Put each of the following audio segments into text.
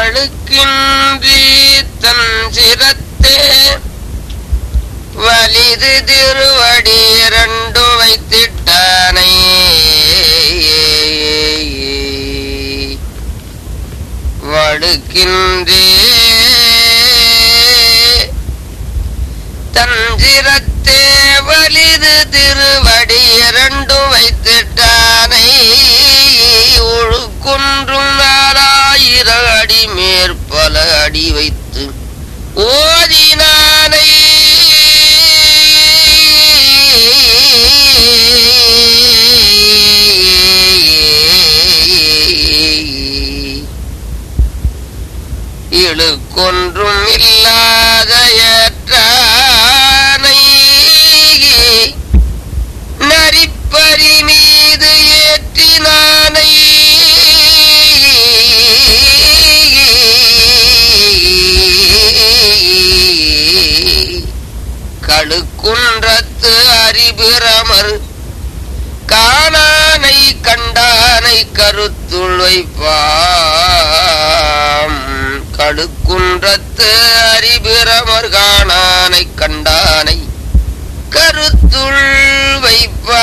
வழுக்கின்றி தன் சிரத்தே வலிது திருவடி இரண்டும் வைத்திட்டானை வடுக்கின்றே தஞ்சிரத்தே வலிது திருவடி இரண்டும் வைத்திட்டானை ஒழுக்குன்றும் நாலாயிர அடி மேற்பல அடி வைத்து ஓதினானை இழுக்கொன்றும் இல்லாத ஏற்றானை நரிப்பறி மீது ஏற்றினானை கழுக்குன்றத்து அறிபிரமர் காணானை கண்டானை கருத்துள் வைப்பாம் கழுக்குன்றத்து அறிபிரமர் காணானை கண்டானை கருத்துள் வைப்பா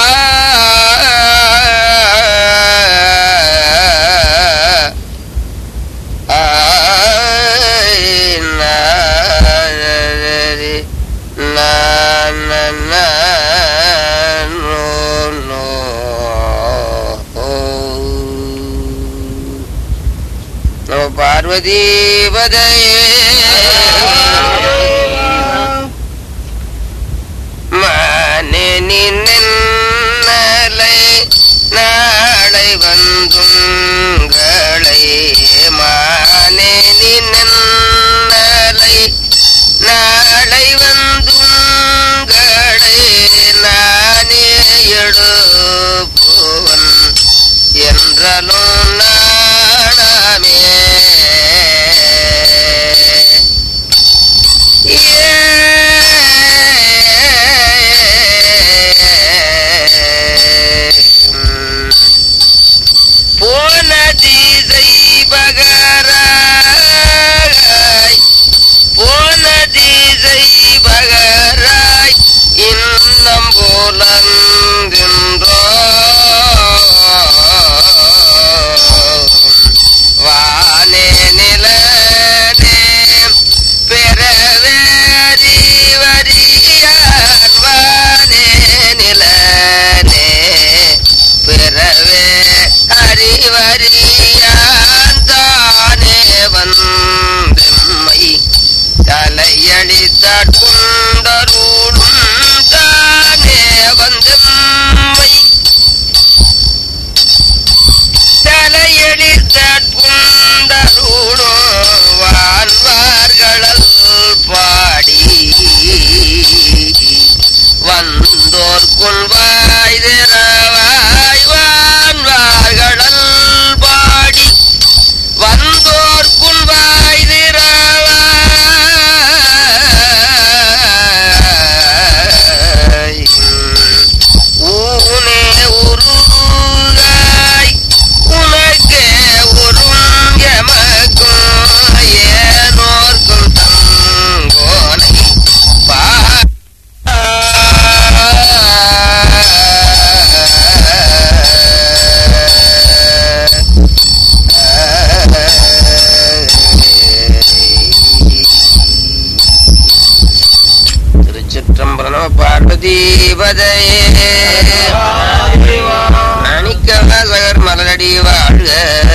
நம பார்வதீபதையே மானே நின்னலை நாளை வந்துங்களை மானே நின்னலை நாளை வந்துங்களை நானே எடுப்புவன் என்றலும் நாணமே போன திசை பகராய் போன திசை பகராய் இன்னம் போலன்றோ வானே நிலனே பெறவேறி வரியான் வானே நிலனே பிறவே அறிவறியான் தானே வந்தெம்மை தலையளித்தாட் குண்டருளும் தானே வந்தெம்மை தலையளித்தாட் குண்டருளும் வாழ்வார்களல் பாடி வந்தோர் குள்வாய் திறவாய் வான்வார்களல் பாடி வந்தோர் குள்வாய் திறவாய் ஊனே உருகாய் உனக்கே உரும் எமக்கும் ஏனோர்க்கும் தங்கோனை பா திருச்சிற்றம்பலம் பார்வதீபதையே மாணிக்கவாசகர் மலரடி வாழ்க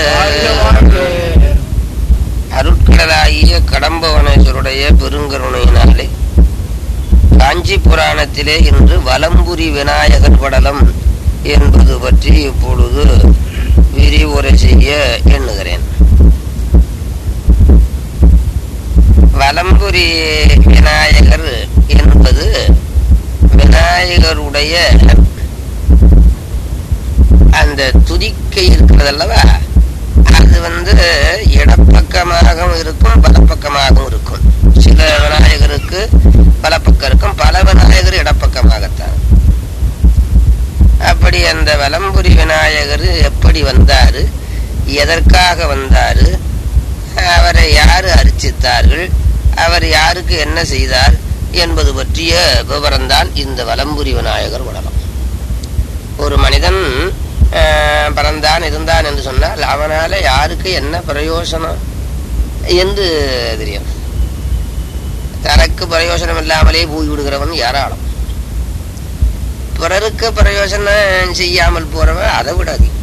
அருட்கடலாகிய கடம்பவனேஸ்வருடைய பெருங்கருணையினாலே காஞ்சி புராணத்திலே இன்று வலம்புரி விநாயகர் படலம் என்பது பற்றி இப்பொழுது விரிவுரை செய்ய எண்ணுகிறேன் வலம்புரி விநாயகர் என்பது விநாயகருடைய அந்த துதிக்கை இருக்கிறதல்லவா அது வந்து இடப்பக்கமாகவும் இருக்கும் வலப்பக்கமாகவும் இருக்கும் சில விநாயகருக்கு வலப்பக்கம் இருக்கும் பல விநாயகர் இடப்பக்கமாகத்தான் அப்படி அந்த வலம்புரி விநாயகர் எப்படி வந்தாரு எதற்காக வந்தாரு அவரை யாரு அர்ச்சித்தார்கள் அவர் யாருக்கு என்ன செய்தார் என்பது பற்றிய விவரம்தான் இந்த வலம்புரி விநாயகர் வளரம் ஒரு மனிதன் ஆஹ், பிறந்தான் இருந்தான் என்று சொன்னால் அவனால யாருக்கு என்ன பிரயோசனம் என்று தெரியும் தனக்கு பிரயோஜனம் இல்லாமலே போய் விடுகிறவன் ஏராளம் பிறருக்கு பிரயோஜனம் செய்யாமல் போறவன் அதை விட அதிகம்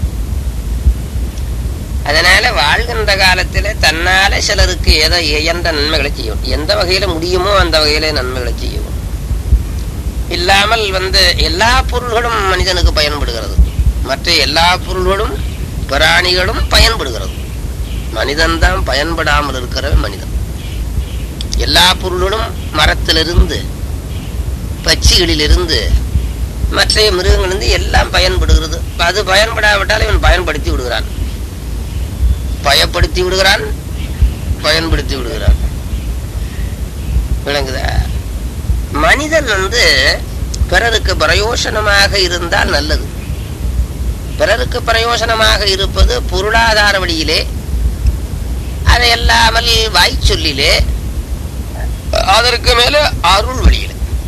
அதனால வாழ்கின்ற காலத்துல தன்னால சிலருக்கு எதை எந்த நன்மைகளை செய்யும் எந்த வகையில முடியுமோ அந்த வகையில நன்மைகளை செய்யும் இல்லாமல் வந்து எல்லா பொருள்களும் மனிதனுக்கு பயன்படுகிறது மற்ற எல்லா பொருள்களும் பிராணிகளும் பயன்படுகிறது மனிதன்தான் பயன்படாமல் இருக்கிற மனிதன் எல்லா பொருள்களும் மரத்திலிருந்து பட்சிகளிலிருந்து மற்ற மிருகங்களிலிருந்து எல்லாம் பயன்படுகிறது அது பயன்படாவிட்டால் இவன் பயன்படுத்தி விடுகிறான் பயப்படுத்தி விடுகிறான் பயன்படுத்தி விடுகிறான் விளங்குதா மனிதன் வந்து பிறருக்கு பிரயோசனமாக இருந்தால் நல்லது பிறருக்கு பிரயோசனமாக இருப்பது பொருளாதார வழியிலே அதை அல்லாமல் வாய்ச்சொல்லிலே அதற்கு மேல அருள் வழியில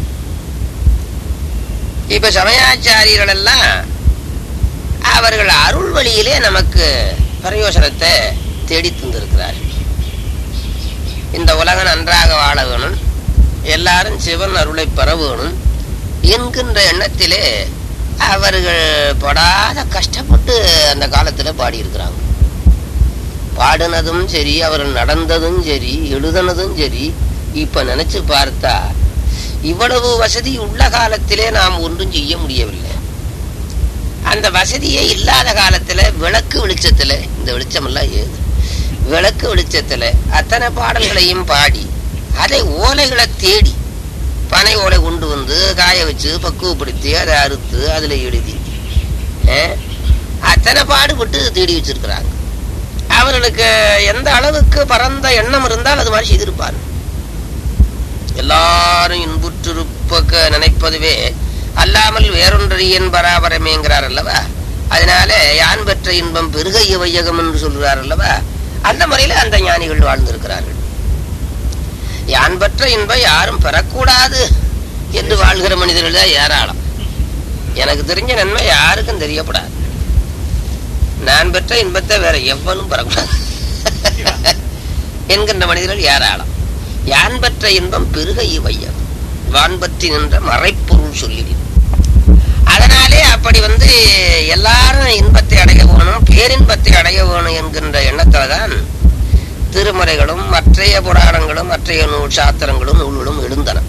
இப்ப சமயாச்சாரியர்கள் எல்லாம் அவர்கள் அருள் வழியிலே நமக்கு பிரயோசனத்தை தேடி தந்திருக்கிறார்கள் இந்த உலகம் நன்றாக வாழ வேணும் எல்லாரும் சிவன் அருளை பெற வேணும் என்கின்ற எண்ணத்திலே அவர்கள் படாத கஷ்டப்பட்டு அந்த காலத்துல பாடியிருக்கிறாங்க பாடினதும் சரி அவர்கள் நடந்ததும் சரி எழுதுனதும் சரி இப்ப நினைச்சு பார்த்தா இவ்வளவு வசதி உள்ள காலத்திலே நாம் ஒன்றும் செய்ய முடியவில்லை அந்த வசதியே இல்லாத காலத்துல விளக்கு வெளிச்சத்துல இந்த வெளிச்சம் எல்லாம் ஏது விளக்கு வெளிச்சத்துல அத்தனை பாடல்களையும் பாடி அதை ஓலைகளை தேடி பனை ஓலை கொண்டு வந்து காய வச்சு பக்குவப்படுத்தி அதை அறுத்து அதுல எழுதி அஹ், அத்தனை பாடுபட்டு தேடி வச்சிருக்கிறாங்க அவர்களுக்கு எந்த அளவுக்கு பரந்த எண்ணம் இருந்தால் அது மாதிரி செய்திருப்பார் எல்லாரும் இன்புற்றிருப்பக்க நினைப்பதுவே அல்லாமல் வேறொன்றியன் பராபரமேங்கிறார் அல்லவா அதனால யான் பெற்ற இன்பம் பெருகைய வையகம் என்று சொல்கிறார் அல்லவா அந்த முறையில அந்த ஞானிகள் வாழ்ந்திருக்கிறார்கள் யான் பெற்ற இன்பம் யாரும் பெறக்கூடாது என்று வாழ்கிற மனிதர்கள் தான் ஏராளம் எனக்கு தெரிஞ்ச நன்மை யாருக்கும் தெரியப்படாது நான் பெற்ற இன்பத்தை வேற எவனும் பெறக்கூடாது என்கின்ற மனிதர்கள் ஏராளம் யான் பெற்ற இன்பம் பெருகை வையம் வான் பற்றி நின்ற மறைப்பொருள் சொல்லிடு அதனாலே அப்படி வந்து எல்லாரும் இன்பத்தை அடைய வேணும் பேரின்பத்தை அடைய வேணும் என்கின்ற எண்ணத்துல தான் திருமறைகளும் மற்றைய புராணங்களும் மற்றைய நூல் சாத்திரங்களும் நூல்களும் எழுந்தன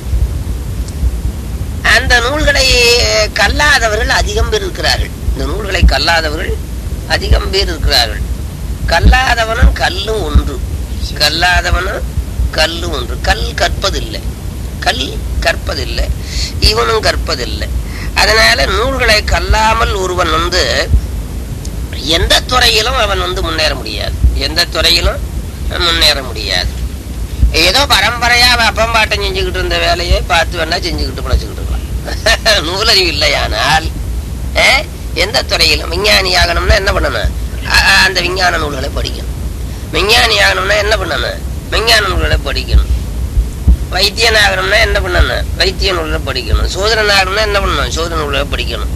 அந்த நூல்களை கல்லாதவர்கள் அதிகம் பேர் இருக்கிறார்கள் இந்த நூல்களை கல்லாதவர்கள் அதிகம் பேர் இருக்கிறார்கள் கல்லாதவனும் கல்லும் ஒன்று கல்லாதவனும் கல்லும் ஒன்று கல் கற்பதில்லை கல் கற்பதில்லை இவனும் கற்பதில்லை அதனால நூல்களை கல்லாமல் ஒருவன் வந்து எந்த துறையிலும் அவன் வந்து முன்னேற முடியாது எந்த துறையிலும் முன்னேற முடியாது ஏதோ பரம்பரையா அவன் அப்பம் பாட்டம் செஞ்சுக்கிட்டு இருந்த வேலையை பார்த்து வேணா செஞ்சுக்கிட்டு பிழைச்சுக்கிட்டு இருக்கலாம் நூலறிவு இல்லையானால் அஹ், எந்த துறையிலும் விஞ்ஞானி ஆகணும்னா என்ன பண்ணணும் அ- அ- அந்த விஞ்ஞான நூல்களை படிக்கணும் விஞ்ஞானி ஆகணும்னா என்ன பண்ணணும் விஞ்ஞான நூல்களை படிக்கணும் வைத்தியன் ஆகணும்னா என்ன பண்ணணும் வைத்திய நூல்களை படிக்கணும் சோதரன் ஆகணும்னா என்ன பண்ணணும் சோதன நூல்களை படிக்கணும்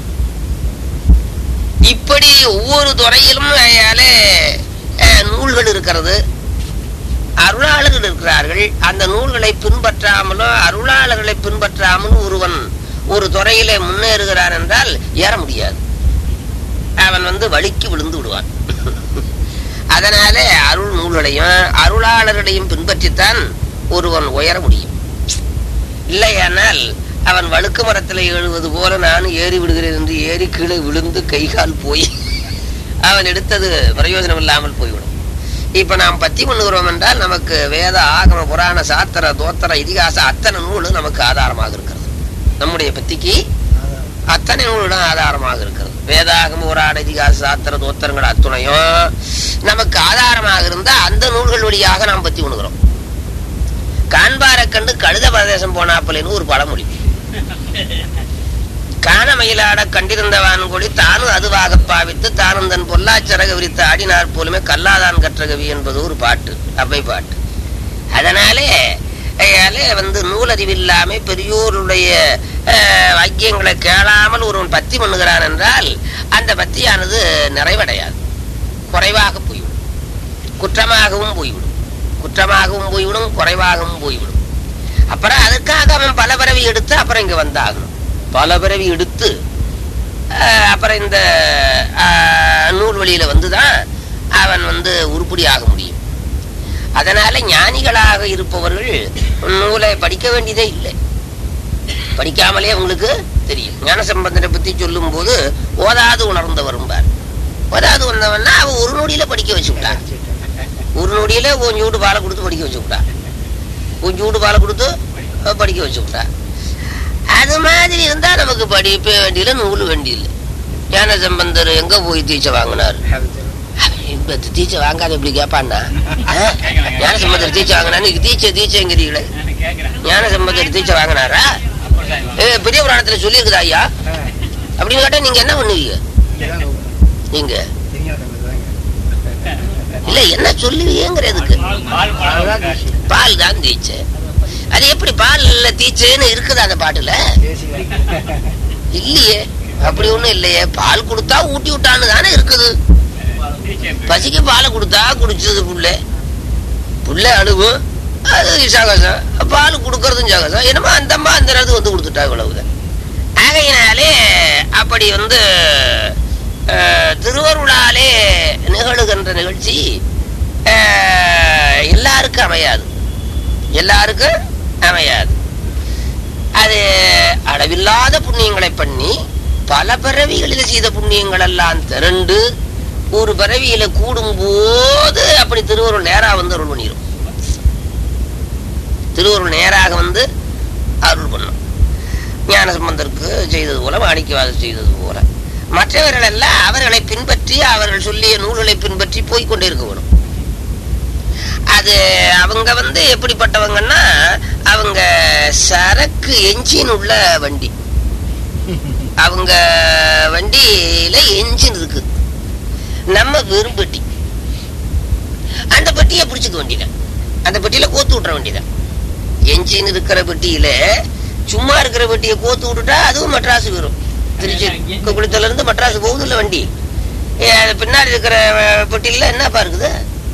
இப்படி ஒவ்வொரு துறையிலும் அயால, அஹ், நூல்கள் இருக்கிறது அருளாளர்கள் இருக்கிறார்கள் அந்த நூல்களை பின்பற்றாமலும் அருளாளர்களை பின்பற்றாமலும் ஒருவன் ஒரு துறையில முன்னேறுகிறான் என்றால் ஏற முடியாது அவன் வந்து வழிக்கு விழுந்து விடுவான் அதனால அருள் நூல்களையும் அருளாளர்களையும் பின்பற்றித்தான் ஒருவன் உயர முடியும் இல்லையானால் அவன் வழுக்கு மரத்தில் எழுவது போல நான் ஏறி விடுகிறேன் என்று ஏறி கீழே விழுந்து கை கால் போய் அவன் எடுத்தது பிரயோஜனம் இல்லாமல் போய்விடும் இப்ப நாம் பத்தி பண்ணுகிறோம் என்றால் நமக்கு வேத ஆகம புராண சாத்திர தோத்திர இதிகாச அத்தனை நூலும் நமக்கு ஆதாரமாக இருக்கிறது நம்முடைய பத்திக்கு அத்தனை நூலுடன் ஆதாரமாக இருக்கிறது வேதாகம புராண இதிகாச சாத்திர தோத்திரங்கள் அத்துணையும் நமக்கு ஆதாரமாக இருந்தா அந்த நூல்கள் வழியாக நாம் பத்தி உணுகிறோம் காண்பாரை கண்டு கழுத பிரதேசம் போனாப்பலேன்னு ஒரு பழமொழி காண மயிலாட கண்டிருந்தவான் கொடி தானும் அதுவாக பாவித்து தானும் தன் பொல்லாச்சரக விரித்து ஆடினார் போலுமே கல்லாதான் கற்ற கவி என்பது ஒரு பாட்டு அவ்வை பாட்டு அதனாலே அயாலே வந்து நூலறிவில்லாம பெரியோருடைய அஹ், வாக்கியங்களை கேளாமல் ஒருவன் பத்தி பண்ணுகிறான் என்றால் அந்த பத்தியானது நிறைவடையாது குறைவாக போய்விடும் குற்றமாகவும் போய்விடும் குற்றமாகவும் போய்விடும் குறைவாகவும் போய்விடும் அப்புறம் அதுக்காக அவன் பல பிறவி எடுத்து அப்புறம் இங்க வந்தாகணும் பல பிறவி எடுத்து அஹ், அப்புறம் இந்த அஹ், நூல் வழியில வந்துதான் அவன் வந்து உருப்படி ஆக முடியும் அதனால ஞானிகளாக இருப்பவர்கள் நூலை படிக்க வேண்டியதே இல்லை படிக்காமலே உங்களுக்கு தெரியும் ஞானசம்பந்தனை பத்தி சொல்லும் போது ஓதாது உணர்ந்தவரும் பார் ஓதாது உணர்ந்தவன்னா அவன் ஒரு நொடியில படிக்க வச்சு விட்டான் ஒரு நொடியில கொஞ்சோண்டு பாலை கொடுத்து படிக்க வச்சு விட்டான் கொஞ்சோண்டு பாலை கொடுத்து அஹ், படிக்க வச்சு விட்டான் அது மாதிரி இருந்தா நமக்கு படிப்பே வேண்டியதில்லை நூல் வேண்டியதில்லை ஞான சம்பந்தர் எங்க போய் தீச்சை வாங்கினாரு இப்ப தீச்சை வாங்காத இப்படி கேட்பான்னா ஆ? ஞான சம்பந்தர் தீச்சை வாங்கினாரு தீச்சை தீச்சைங்கிறீங்களே ஞான சம்பந்தர் தீச்சை வாங்கினாரா ஏ, பெரிய புராணத்துல சொல்லியிருக்குதா ஐயா அப்படின்னு கேட்டா நீங்க என்ன பண்ணுவீங்க நீங்க இல்ல என்ன சொல்லுவீங்கிறதுக்கு பால் தான் தீச்சை அது எப்படி பால்ல தீச்சைன்னு இருக்குதா அந்த பாட்டுல இல்லையே அப்படி ஒண்ணும் இல்லையே பால் கொடுத்தா ஊட்டி விட்டான்னு தானே இருக்குது பசிக்கு பாலை கொடுத்தா குடிச்சது புள்ள புள்ள அழுவும் அது சகசம் பால் கொடுக்கறதும் சகசம் என்னமோ அந்த அம்மா அந்த நேரத்துக்கு வந்து கொடுத்துட்டா இவ்வளவுதான் ஆகையினாலே அப்படி வந்து அஹ், திருவருளாலே நிகழுகின்ற நிகழ்ச்சி அஹ், எல்லாருக்கும் அமையாது எல்லாருக்கும் அமையாது அது அளவில்லாத புண்ணியங்களை பண்ணி பல பிறவிகளில் செய்த புண்ணியங்கள் எல்லாம் திரண்டு ஒரு பிறவியில கூடும் போது அப்படி திருவருள் நேரா வந்து அருள் பண்ணிடும் திருவருள் நேராக வந்து அருள் பண்ணும் ஞான சம்பந்தருக்கு செய்தது போல மாணிக்கவாதம் செய்தது போல மற்றவர்கள் எல்லாம் அவர்களை பின்பற்றி அவர்கள் சொல்லிய நூல்களை பின்பற்றி போய்க்கொண்டே இருக்க வேணும் அது அவங்க வந்து எப்படிப்பட்டவங்கன்னா அவங்க சரக்கு என்ஜின் உள்ள வண்டி அவங்க வண்டியில என்ஜின் இருக்கு நம்ம வெறும் பெட்டி அந்த பெட்டியை பிடிச்சுக்க வேண்டியதான் அந்த பெட்டியில கோத்து விட்டுற வேண்டியதான் என்ஜின் இருக்கிற பெட்டியில சும்மா இருக்கிற பெட்டியை கோத்து விட்டுட்டா அதுவும் மெட்ராஸ் வரும் திருச்சி குளித்தல இருந்து மெட்ராஸ் போகுது இல்ல வண்டி ஏ, அது பின்னாடி இருக்கிற அஹ், பெட்டியில என்னப்பா இருக்குது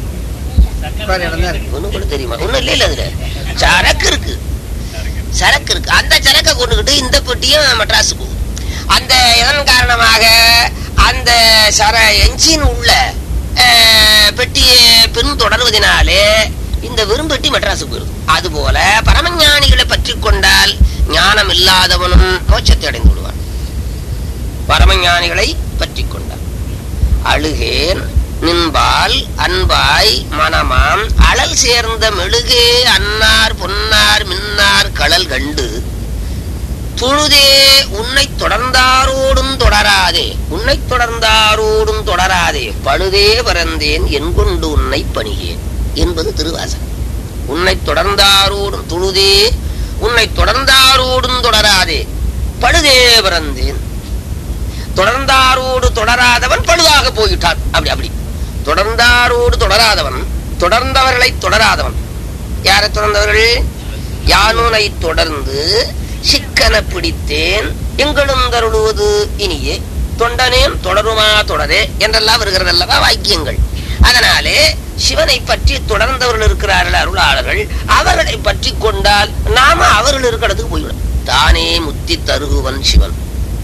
ஒண்ணும் கூட தெரியுமா ஒண்ணும் இல்ல இல்ல அதுல சரக்கு இருக்கு சரக்கு இருக்கு அந்த சரக்கை கொண்டுகிட்டு இந்த பெட்டியும் மெட்ராஸ் போகுது அந்த இதன் காரணமாக அந்த சர என்ஜின் உள்ள அஹ், பெட்டியை பின் தொடர்வதனாலே இந்த வெறும்பெட்டி மெட்ராஸுக்கு போயிடும் அதுபோல பரமஞானிகளை பற்றி கொண்டால் ஞானம் இல்லாதவனும் மோட்சத்தை அடைந்து விடுவான் பரமஞானிகளை பற்றி கொண்டான் அழுகேன் நின்பால் அன்பாய் மனமாம் அழல் சேர்ந்த மெழுகே அன்னார் பொன்னார் மின்னார் கடல் கண்டு தொழுதே உன்னை தொடர்ந்தாரோடும் தொடராதே உன்னை தொடர்ந்தாரோடும் தொடராதே பழுதே பறந்தேன் என் கொண்டு உன்னை பணியேன் என்பது திருவாசகம் உன்னை தொடர்ந்தாரோடும் தொழுதே உன்னை தொடர்ந்தாரோடும் தொடராதே பழுதே பிறந்தேன் தொடர்ந்தாரோடு தொடராதவன் பழுதாக போயிட்டான் அப்படி அப்படி தொடர்ந்தாரோடு தொடராதவன் தொடர்ந்தவர்களை தொடராதவன் யாரை தொடர்ந்தவர்கள் யானுனை தொடர்ந்து சிக்கன பிடித்தேன் எங்களும் தருளுவது இனியே தொண்டனேன் தொடருமா தொடரே என்றெல்லாம் வருகிறது அல்லவா வாக்கியங்கள் அதனாலே சிவனை பற்றி தொடர்ந்தவர்கள் இருக்கிறார்கள் அருளாளர்கள் அவர்களை பற்றி கொண்டால் நாம அவர்கள் இருக்கிற இடத்துக்கு போய்விடும் தானே முத்தி தருகுவன் சிவன்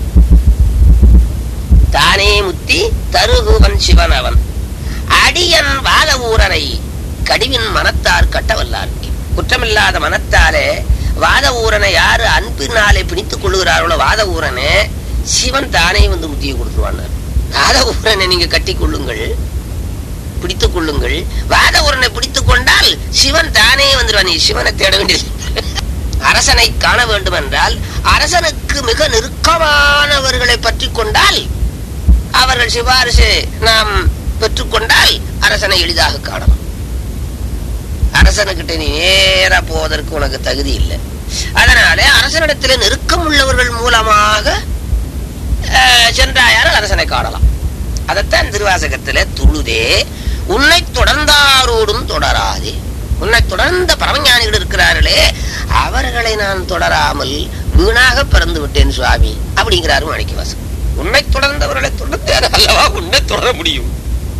தானே முத்தி தருகுவன் சிவன் அவன் அடியன் வாத ஊரனை கடிவின் மனத்தார் கட்டவல்லார் குற்றமில்லாத மனத்தாலே வாத ஊரனை யாரு அன்பினாலே பிடித்துக் கொள்ளுகிறார்களோ வாத ஊரனை சிவன் தானே வந்து முத்தியை கொடுத்துருவான் வாத ஊரனை நீங்க கட்டிக் கொள்ளுங்கள் பிடித்துக் கொள்ளுங்கள் வாத ஊரனை பிடித்துக் கொண்டால் சிவன் தானே வந்துடுவான் நீ சிவனை தேட வேண்டியது அரசனை காண வேண்டும் என்றால் அரசனுக்கு மிக நெருக்கமானவர்களை பற்றி கொண்டால் அவர்கள் சிபாரிசு நாம் பெற்றுக்கொண்டால் அரசனை எளிதாக காணலாம் அரசனுக்கிட்ட நீ நேரா போவதற்கு உனக்கு தகுதி இல்லை அதனால அரசனிடத்தில் நெருக்கம் உள்ளவர்கள் மூலமாக அஹ், சென்றாயால் அரசனை காணலாம் அதைத்தான் திருவாசகத்திலே துழுதே உன்னை தொடர்ந்தாரோடும் தொடராதே உன்னை தொடர்ந்த பரமஞானிகள் இருக்கிறார்களே அவர்களை நான் தொடராமல் வீணாக பிறந்து விட்டேன் சுவாமி அப்படிங்கிறாரு மாணிக்கவாசன் உன்னை தொடர்ந்தவர்களை தொடர்ந்தேன் அல்லவா உன்னை தொடர முடியும்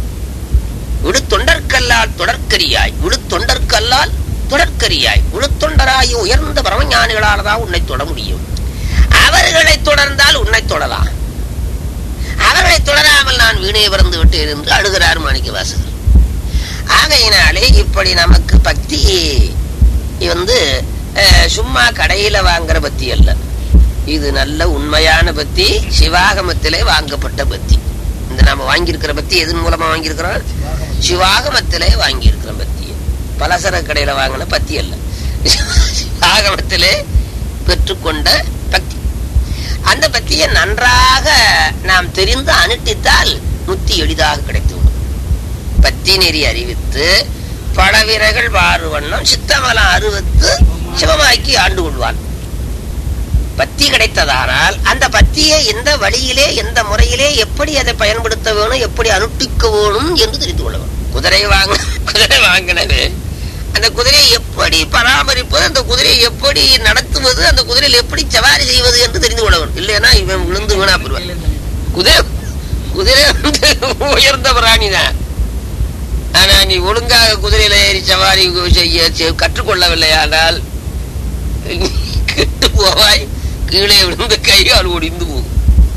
விடு தொண்டர்க்கல்லால் தொடர்க்கரியாய் விடு தொண்டர்க்கல்லால் தொடர்க்கரியாய் விடு தொண்டராய் உயர்ந்த பரமஞானிகளால் தான் உன்னை தொட முடியும் அவர்களை தொடர்ந்தால் உன்னை தொடலாம் அவர்களை தொடராமல் நான் வீணே பிறந்து விட்டேன் என்று அழுகிறார் மாணிக்க வாசகர் ஆகையினாலே இப்படி நமக்கு பக்தி வந்து அஹ், சும்மா கடையில வாங்குற பத்தி அல்ல இது நல்ல உண்மையான பத்தி சிவாகமத்திலே வாங்கப்பட்ட பத்தி இந்த நாம வாங்கியிருக்கிற பத்தி எதன் மூலமா வாங்கியிருக்கிறோம் சிவாகமத்திலே வாங்கியிருக்கிற பத்தி பலசர கடையில வாங்கின பத்தி அல்ல சிவாகமத்திலே பெற்றுக்கொண்ட பக்தி அந்த பத்தியை நன்றாக நாம் தெரிந்து அனுட்டித்தால் முத்தி எளிதாக கிடைத்துவிடும் பத்தி நெறி அறிவித்து படவிரகள் வாறு வண்ணம் சித்தமலம் அறுவத்து சிவமாக்கி ஆண்டு கொள்வான் பத்தி கிடைத்ததானால் அந்த பத்தியை எந்த வழியிலே எந்த முறையிலே எப்படி அதை பயன்படுத்த வேணும் எப்படி அனுஷ்டிக்க வேணும் என்று தெரிந்து கொள்ள வேணும் குதிரை வாங்க குதிரை வாங்கினது அந்த குதிரையை எப்படி பராமரிப்பது அந்த குதிரையை எப்படி நடத்துவது அந்த குதிரையில் எப்படி சவாரி செய்வது என்று தெரிந்து கொள்ள வேணும் இல்லைன்னா இவன் விழுந்து வீணா போடுவான் குதிரை குதிரை வந்து உயர்ந்த பிராணி தான் ஆனா நீ ஒழுங்காக குதிரையில ஏறி சவாரி செய்ய செ- கற்றுக்கொள்ளவில்லையானால் நீ கெட்டு போவாய் கீழே விழுந்து கையால் ஒடிந்து போகும்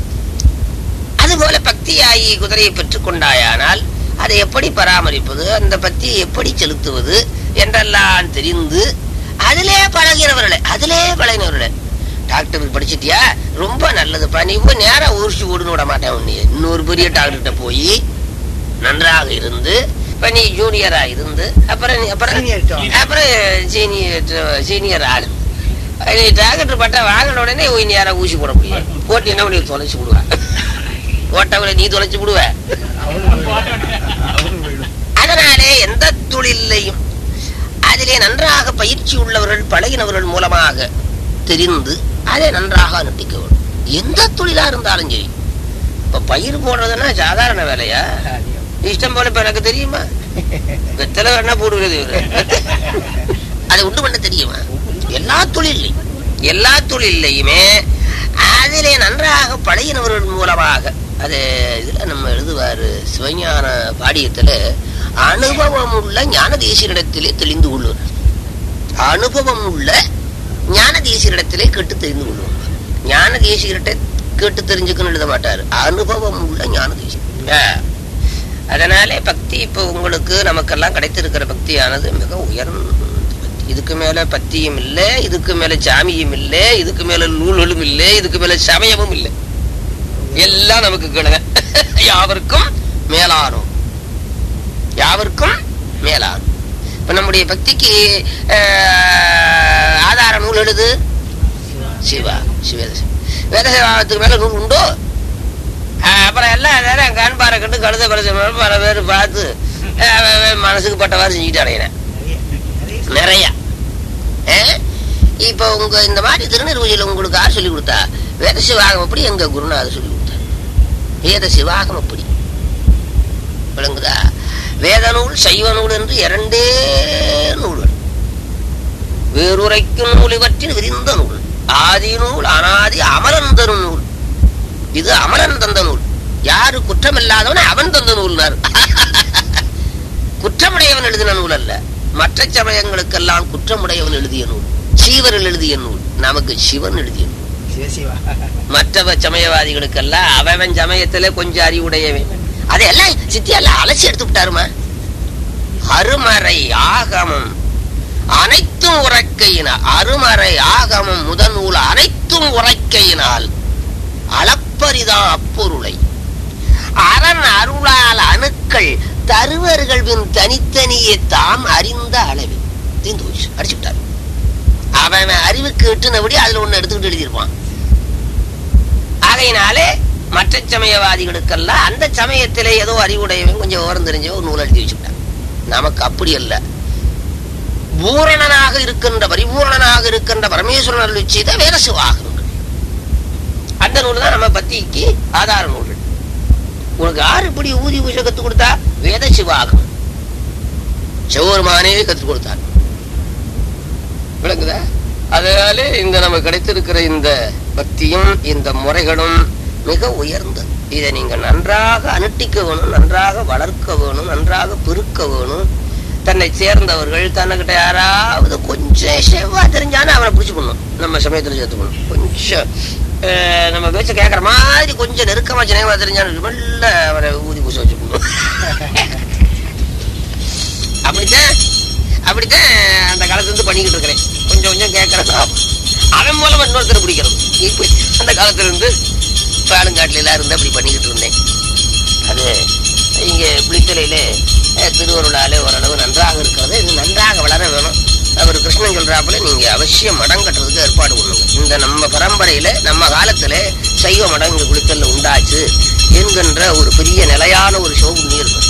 அதுபோல பக்தியாகி குதிரையை பெற்றுக்கொண்டாயானால் அதை எப்படி பராமரிப்பது அந்த பக்தியை எப்படி செலுத்துவது என்றெல்லாம் தெரிந்து அதிலே பழகிறவர்களே அதிலே பழகினவர்களே டாக்டருக்கு படிச்சிட்டியா ரொம்ப நல்லதுப்பா நீ போய் நேரா ஊர்ச்சி ஓடுன்னு விட மாட்டேன் உன்னை இன்னொரு பெரிய டாக்டர்கிட்ட போய் நன்றாக இருந்து இப்ப நீ ஜூனியரா இருந்து அப்புறம் நீ அப்புறம் அப்புறம் சீனியர் சீனியர் ஆளு நீ டாக்டர் பட்டா வாங்கின உடனே போய் நீ யாரா ஊசி போட முடியும் போட்டு என்ன பண்ணி தொலைச்சு விடுவ போட்டவளை நீ தொலைச்சு விடுவ அதனாலே எந்த தொழிலையும் அதிலே நன்றாக பயிற்சி உள்ளவர்கள் பழகினவர்கள் மூலமாக தெரிந்து அதை நன்றாக அனுஷ்டிக்க வேண்டும் எந்த தொழிலா இருந்தாலும் சரி இப்ப பயிர் போடுறதுன்னா சாதாரண வேலையா இஷ்டம் போல இப்ப எனக்கு தெரியுமா வெத்தலை வேணா போடுவது இவரு அதை உண்டு பண்ண தெரியுமா எல்லா தொழிலையும் எல்லா தொழிலையுமே அதிலே நன்றாக பழகினவர்கள் மூலமாக அது இதுல நம்ம எழுதுவாரு சிவஞான பாடியத்துல அனுபவம் உள்ள ஞான தேசியரிடத்திலே தெளிந்து கொள்ளுவார் அனுபவம் உள்ள ஞான தேசியரிடத்திலே கேட்டு தெரிந்து கொள்ளுவார் ஞான தேசியர்கிட்ட கேட்டு தெரிஞ்சுக்கணும் எழுத மாட்டாரு அனுபவம் உள்ள ஞான தேசியர் ஆ. அதனாலே பக்தி இப்போ உங்களுக்கு நமக்கெல்லாம் கிடைத்திருக்கிற பக்தியானது மிக உயர்ந்த பக்தி இதுக்கு மேல பக்தியும் இல்லை இதுக்கு மேல சாமியும் இல்லை இதுக்கு மேல நூல்களும் இல்லை இதுக்கு மேல சமயமும் இல்லை எல்லாம் நமக்கு கிணங்க யாவருக்கும் மேலானோம் யாவருக்கும் மேலானோம் இப்ப நம்முடைய பக்திக்கு ஆஹ், ஆதார நூல் எழுது சிவா சிவேத வேதசேவாகத்துக்கு மேல நூல் உண்டோ ஆஹ், அப்புறம் எல்லாம் நேரம் காண்பாரை கண்டு கழுத கழுத பல பேர் பார்த்து ஆஹ், அவன் அவன் மனசுக்கு பட்டவாறு செஞ்சுட்டு அடையிறேன் நிறைய ஆஹ்? இப்ப உங்க இந்த மாதிரி திருநெல்வேலியில உங்களுக்கு யார் சொல்லி கொடுத்தா வேத சிவாகம் அப்படி எங்க குருநாதர் சொல்லி கொடுத்தார் வேத சிவாகம் அப்படி விளங்குதா வேத நூல் சைவ நூல் என்று இரண்டே நூல்கள் வேறுரைக்கும் நூல் இவற்றின் விரிந்த நூல் ஆதி நூல் அனாதி அமரன் தரும் நூல் இது அமரன் தந்த நூல் யாரு குற்றமில்லாதவன் அவன் தந்த நூல்னார் குற்றமுடையவன் எழுதின நூல் அல்ல மற்ற சமயங்களுக்கெல்லாம் குற்றமுடையவன் எழுதிய நூல் சீவர்கள் எழுதிய நூல் நமக்கு சிவன் எழுதிய நூல் சிவசிவா மற்ற சமயவாதிகளுக்கெல்லாம் அவன் சமயத்துல கொஞ்சம் அறிவுடையவன் அதையெல்லாம் சித்தியெல்லாம் அலசி எடுத்து விட்டாருமா அருமறை ஆகமம் அனைத்தும் உரைக்கையினால் அருமறை ஆகமம் முதநூல் அனைத்தும் உரைக்கையினால் அளப்பரிதான் அப்பொருளை அரண் அருளால் அணுக்கள் தருவர்கள் பின் தனித்தனியே தாம் அறிந்த அளவில் தீந்து போச்சு அடிச்சு விட்டார் அவன் அறிவுக்கு எட்டுனபடி அதுல ஒண்ணு எடுத்துக்கிட்டு எழுதியிருப்பான் ஆகையினாலே மற்ற சமயவாதிகளுக்கெல்லாம் அந்த சமயத்திலே ஏதோ அறிவுடையவன் கொஞ்சம் ஓரம் தெரிஞ்ச ஒரு நூல் எழுதி வச்சுட்டான் நமக்கு அப்படி அல்ல பூரணனாக இருக்கின்ற பரிபூரணனாக இருக்கின்ற பரமேஸ்வரன் அருளி செய்த வேத சிவாகங்கள் அந்த நூல் தான் நம்ம பக்திக்கு ஆதார நூல்கள் உனக்கு யாரு இப்படி ஊதி பூஜை கத்து கொடுத்தா வேத சிவாகம் சிவபெருமானே கற்றுக் கொடுத்தார் விளங்குதா அதனால இந்த நமக்கு கிடைத்திருக்கிற இந்த பக்தியும் இந்த முறைகளும் மிக உயர்ந்தது இதை நீங்க நன்றாக அனுட்டிக்க வேணும் நன்றாக வளர்க்க வேணும் நன்றாக பெருக்க வேணும் தன்னை சேர்ந்தவர்கள் தன்னுகிட்ட யாராவது கொஞ்சம் செவ்வா தெரிஞ்சானே அவனை பிடிச்சு பண்ணும் நம்ம சமயத்துல சேர்த்துக்கணும் கொஞ்சம் அஹ், நம்ம பேச்ச கேட்கற மாதிரி கொஞ்சம் நெருக்கமா சினேகமா தெரிஞ்சானு மெல்ல அவனை ஊதி பூச வச்சுக்கணும் அப்படித்தான் அப்படித்தான் அந்த காலத்துல இருந்து பண்ணிக்கிட்டு இருக்கிறேன் கொஞ்சம் கொஞ்சம் கேட்கறேன் அவன் மூலமா இன்னொருத்தர் பிடிக்கிறது இப்படி அந்த காலத்துல இருந்து பாலங்காட்டுல எல்லாம் இருந்து அப்படி பண்ணிக்கிட்டு இருந்தேன் அது இங்க புளித்தலையில அஹ், திருவருளாலே ஓரளவு நன்றாக இருக்கிறது இது நன்றாக வளர வேணும் அவர் கிருஷ்ணன் சொல்றாப்புல நீங்க அவசியம் மடம் கட்டுறதுக்கு ஏற்பாடு பண்ணுங்க இந்த நம்ம பரம்பரையில நம்ம காலத்துல சைவ மடம் இங்க குளித்தல்ல உண்டாச்சு என்கின்ற ஒரு பெரிய நிலையான ஒரு சிவபுண்ணி இருக்கட்டும்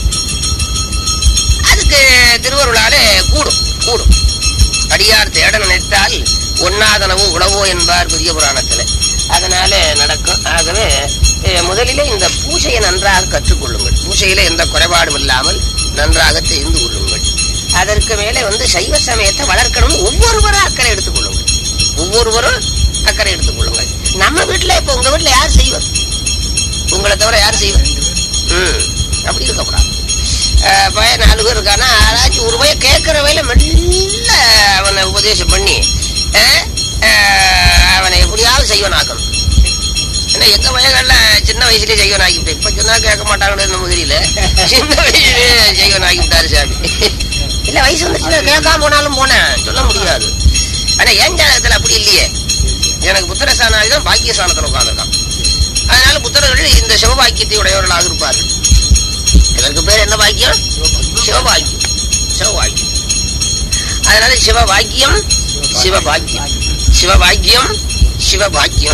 அதுக்கு திருவருளாலே கூடும் கூடும் அடியார் தேட நினைத்தால் ஒன்னாதனவு உழவோ என்பார் பெரிய புராணத்துல அதனால நடக்கும் ஆகவே அஹ், முதலிலே இந்த பூஜையை நன்றாக கற்றுக்கொள்ளுங்கள் பூஜையில எந்த குறைபாடும் இல்லாமல் நன்றாக தெரிந்து கொள்ளுங்கள் அதற்கு மேலே வந்து சைவ சமயத்தை வளர்க்கணும் ஒவ்வொருவரும் அக்கறை எடுத்துக்கொள்ளுங்கள் ஒவ்வொருவரும் அக்கறை எடுத்துக்கொள்ளுங்கள் நம்ம வீட்டுல இப்ப உங்க வீட்டுல யார் செய்வார் உங்களை தவிர யார் செய்வார் ம் அப்படி இருக்கக்கூடாது அஹ் பையன் நாலு பேர் இருக்கானா யாராச்சும் ஒரு பையன் கேட்கிற வயல மெல்ல அவனை உபதேசம் பண்ணி அஹ், அஹ், அவனை எப்படியாவது செய்வனாக்கணும் ஏன்னா எங்க பையன்கள்ல சின்ன வயசுலயே செய்வன் ஆகிவிட்டேன் இப்ப சொன்னா கேட்க மாட்டாங்களே நம்ம தெரியல சின்ன வயசுலயே செய்வன் ஆகிவிட்டாரு சாமி இல்ல வயசு வந்துச்சுன்னா கேட்காம போனாலும் போனேன் சொல்ல முடியாது ஆனா என் ஜாதகத்துல அப்படி இல்லையே எனக்கு புத்திர சாணாதிதான் பாக்கிய சாணத்துல உட்காந்துருக்கான் அதனால புத்திரர்கள் இந்த சிவபாக்கியத்தை உடையவர்களாக இருப்பார்கள் இதற்கு பேர் என்ன பாக்கியம் சிவபாக்கியம் சிவபாக்கியம் அதனால சிவபாக்கியம் சிவபாக்கியம் சிவபாக்கியம் சிவபாக்கியம்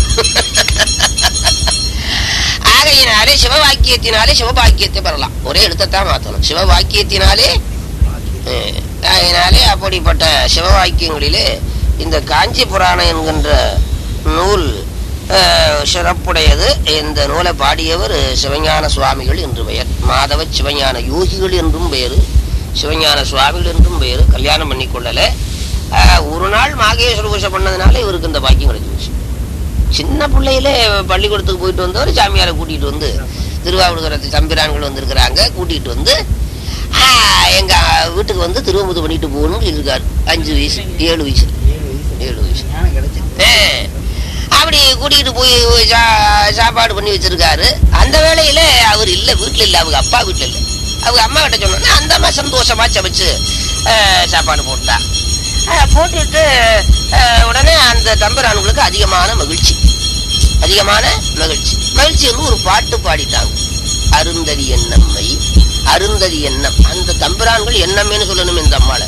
ஆகையினாலே சிவபாக்கியத்தினாலே சிவபாக்கியத்தை பெறலாம் ஒரே எழுத்தத்தான் மாத்தணும் சிவபாக்கியத்தினாலே அஹ், ஆகையினாலே அப்படிப்பட்ட சிவவாக்கியங்களிலே இந்த காஞ்சி புராணம் என்கின்ற நூல் அஹ், சிறப்புடையது இந்த நூலை பாடியவர் சிவஞான சுவாமிகள் என்று பெயர் மாதவ சிவஞான யோகிகள் என்றும் பெயர் சிவஞான சுவாமிகள் என்றும் பெயர் கல்யாணம் பண்ணி கொள்ளல அஹ், ஒரு நாள் மாகேஸ்வர பூஜை பண்ணதுனால இவருக்கு இந்த பாக்கியம் கிடைச்சிருச்சு சின்ன பிள்ளையிலே பள்ளிக்கூடத்துக்கு போயிட்டு வந்தவர் சாமியாரை கூட்டிட்டு வந்து திருவாவூர்கிறத்து தம்பிரான்கள் வந்திருக்கிறாங்க கூட்டிட்டு வந்து ஆ, எங்க வீட்டுக்கு வந்து திருவமுது பண்ணிட்டு போகணும்னு சொல்லியிருக்காரு அஞ்சு வயசு ஏழு வயசு ஏழு வயசு ஆ, அப்படி கூட்டிகிட்டு போய் சா- சாப்பாடு பண்ணி வச்சிருக்காரு அந்த வேளையில அவர் இல்ல வீட்டுல இல்ல அவங்க அப்பா வீட்டுல இல்ல அவங்க அம்மா கிட்ட சொன்னோன்னா அந்த அம்மா சந்தோஷமா சமைச்சு ஆ, சாப்பாடு போட்டா ஆ, போட்டுட்டு ஆ, உடனே அந்த தம்பரான்களுக்கு அதிகமான மகிழ்ச்சி அதிகமான மகிழ்ச்சி மகிழ்ச்சின்னு ஒரு பாட்டு பாடிட்டாங்க அருந்ததி எண்ணம்மை அருந்ததி எண்ணம் அந்த தம்பிரான்கள் எண்ணமேன்னு சொல்லணும் இந்த அம்மாள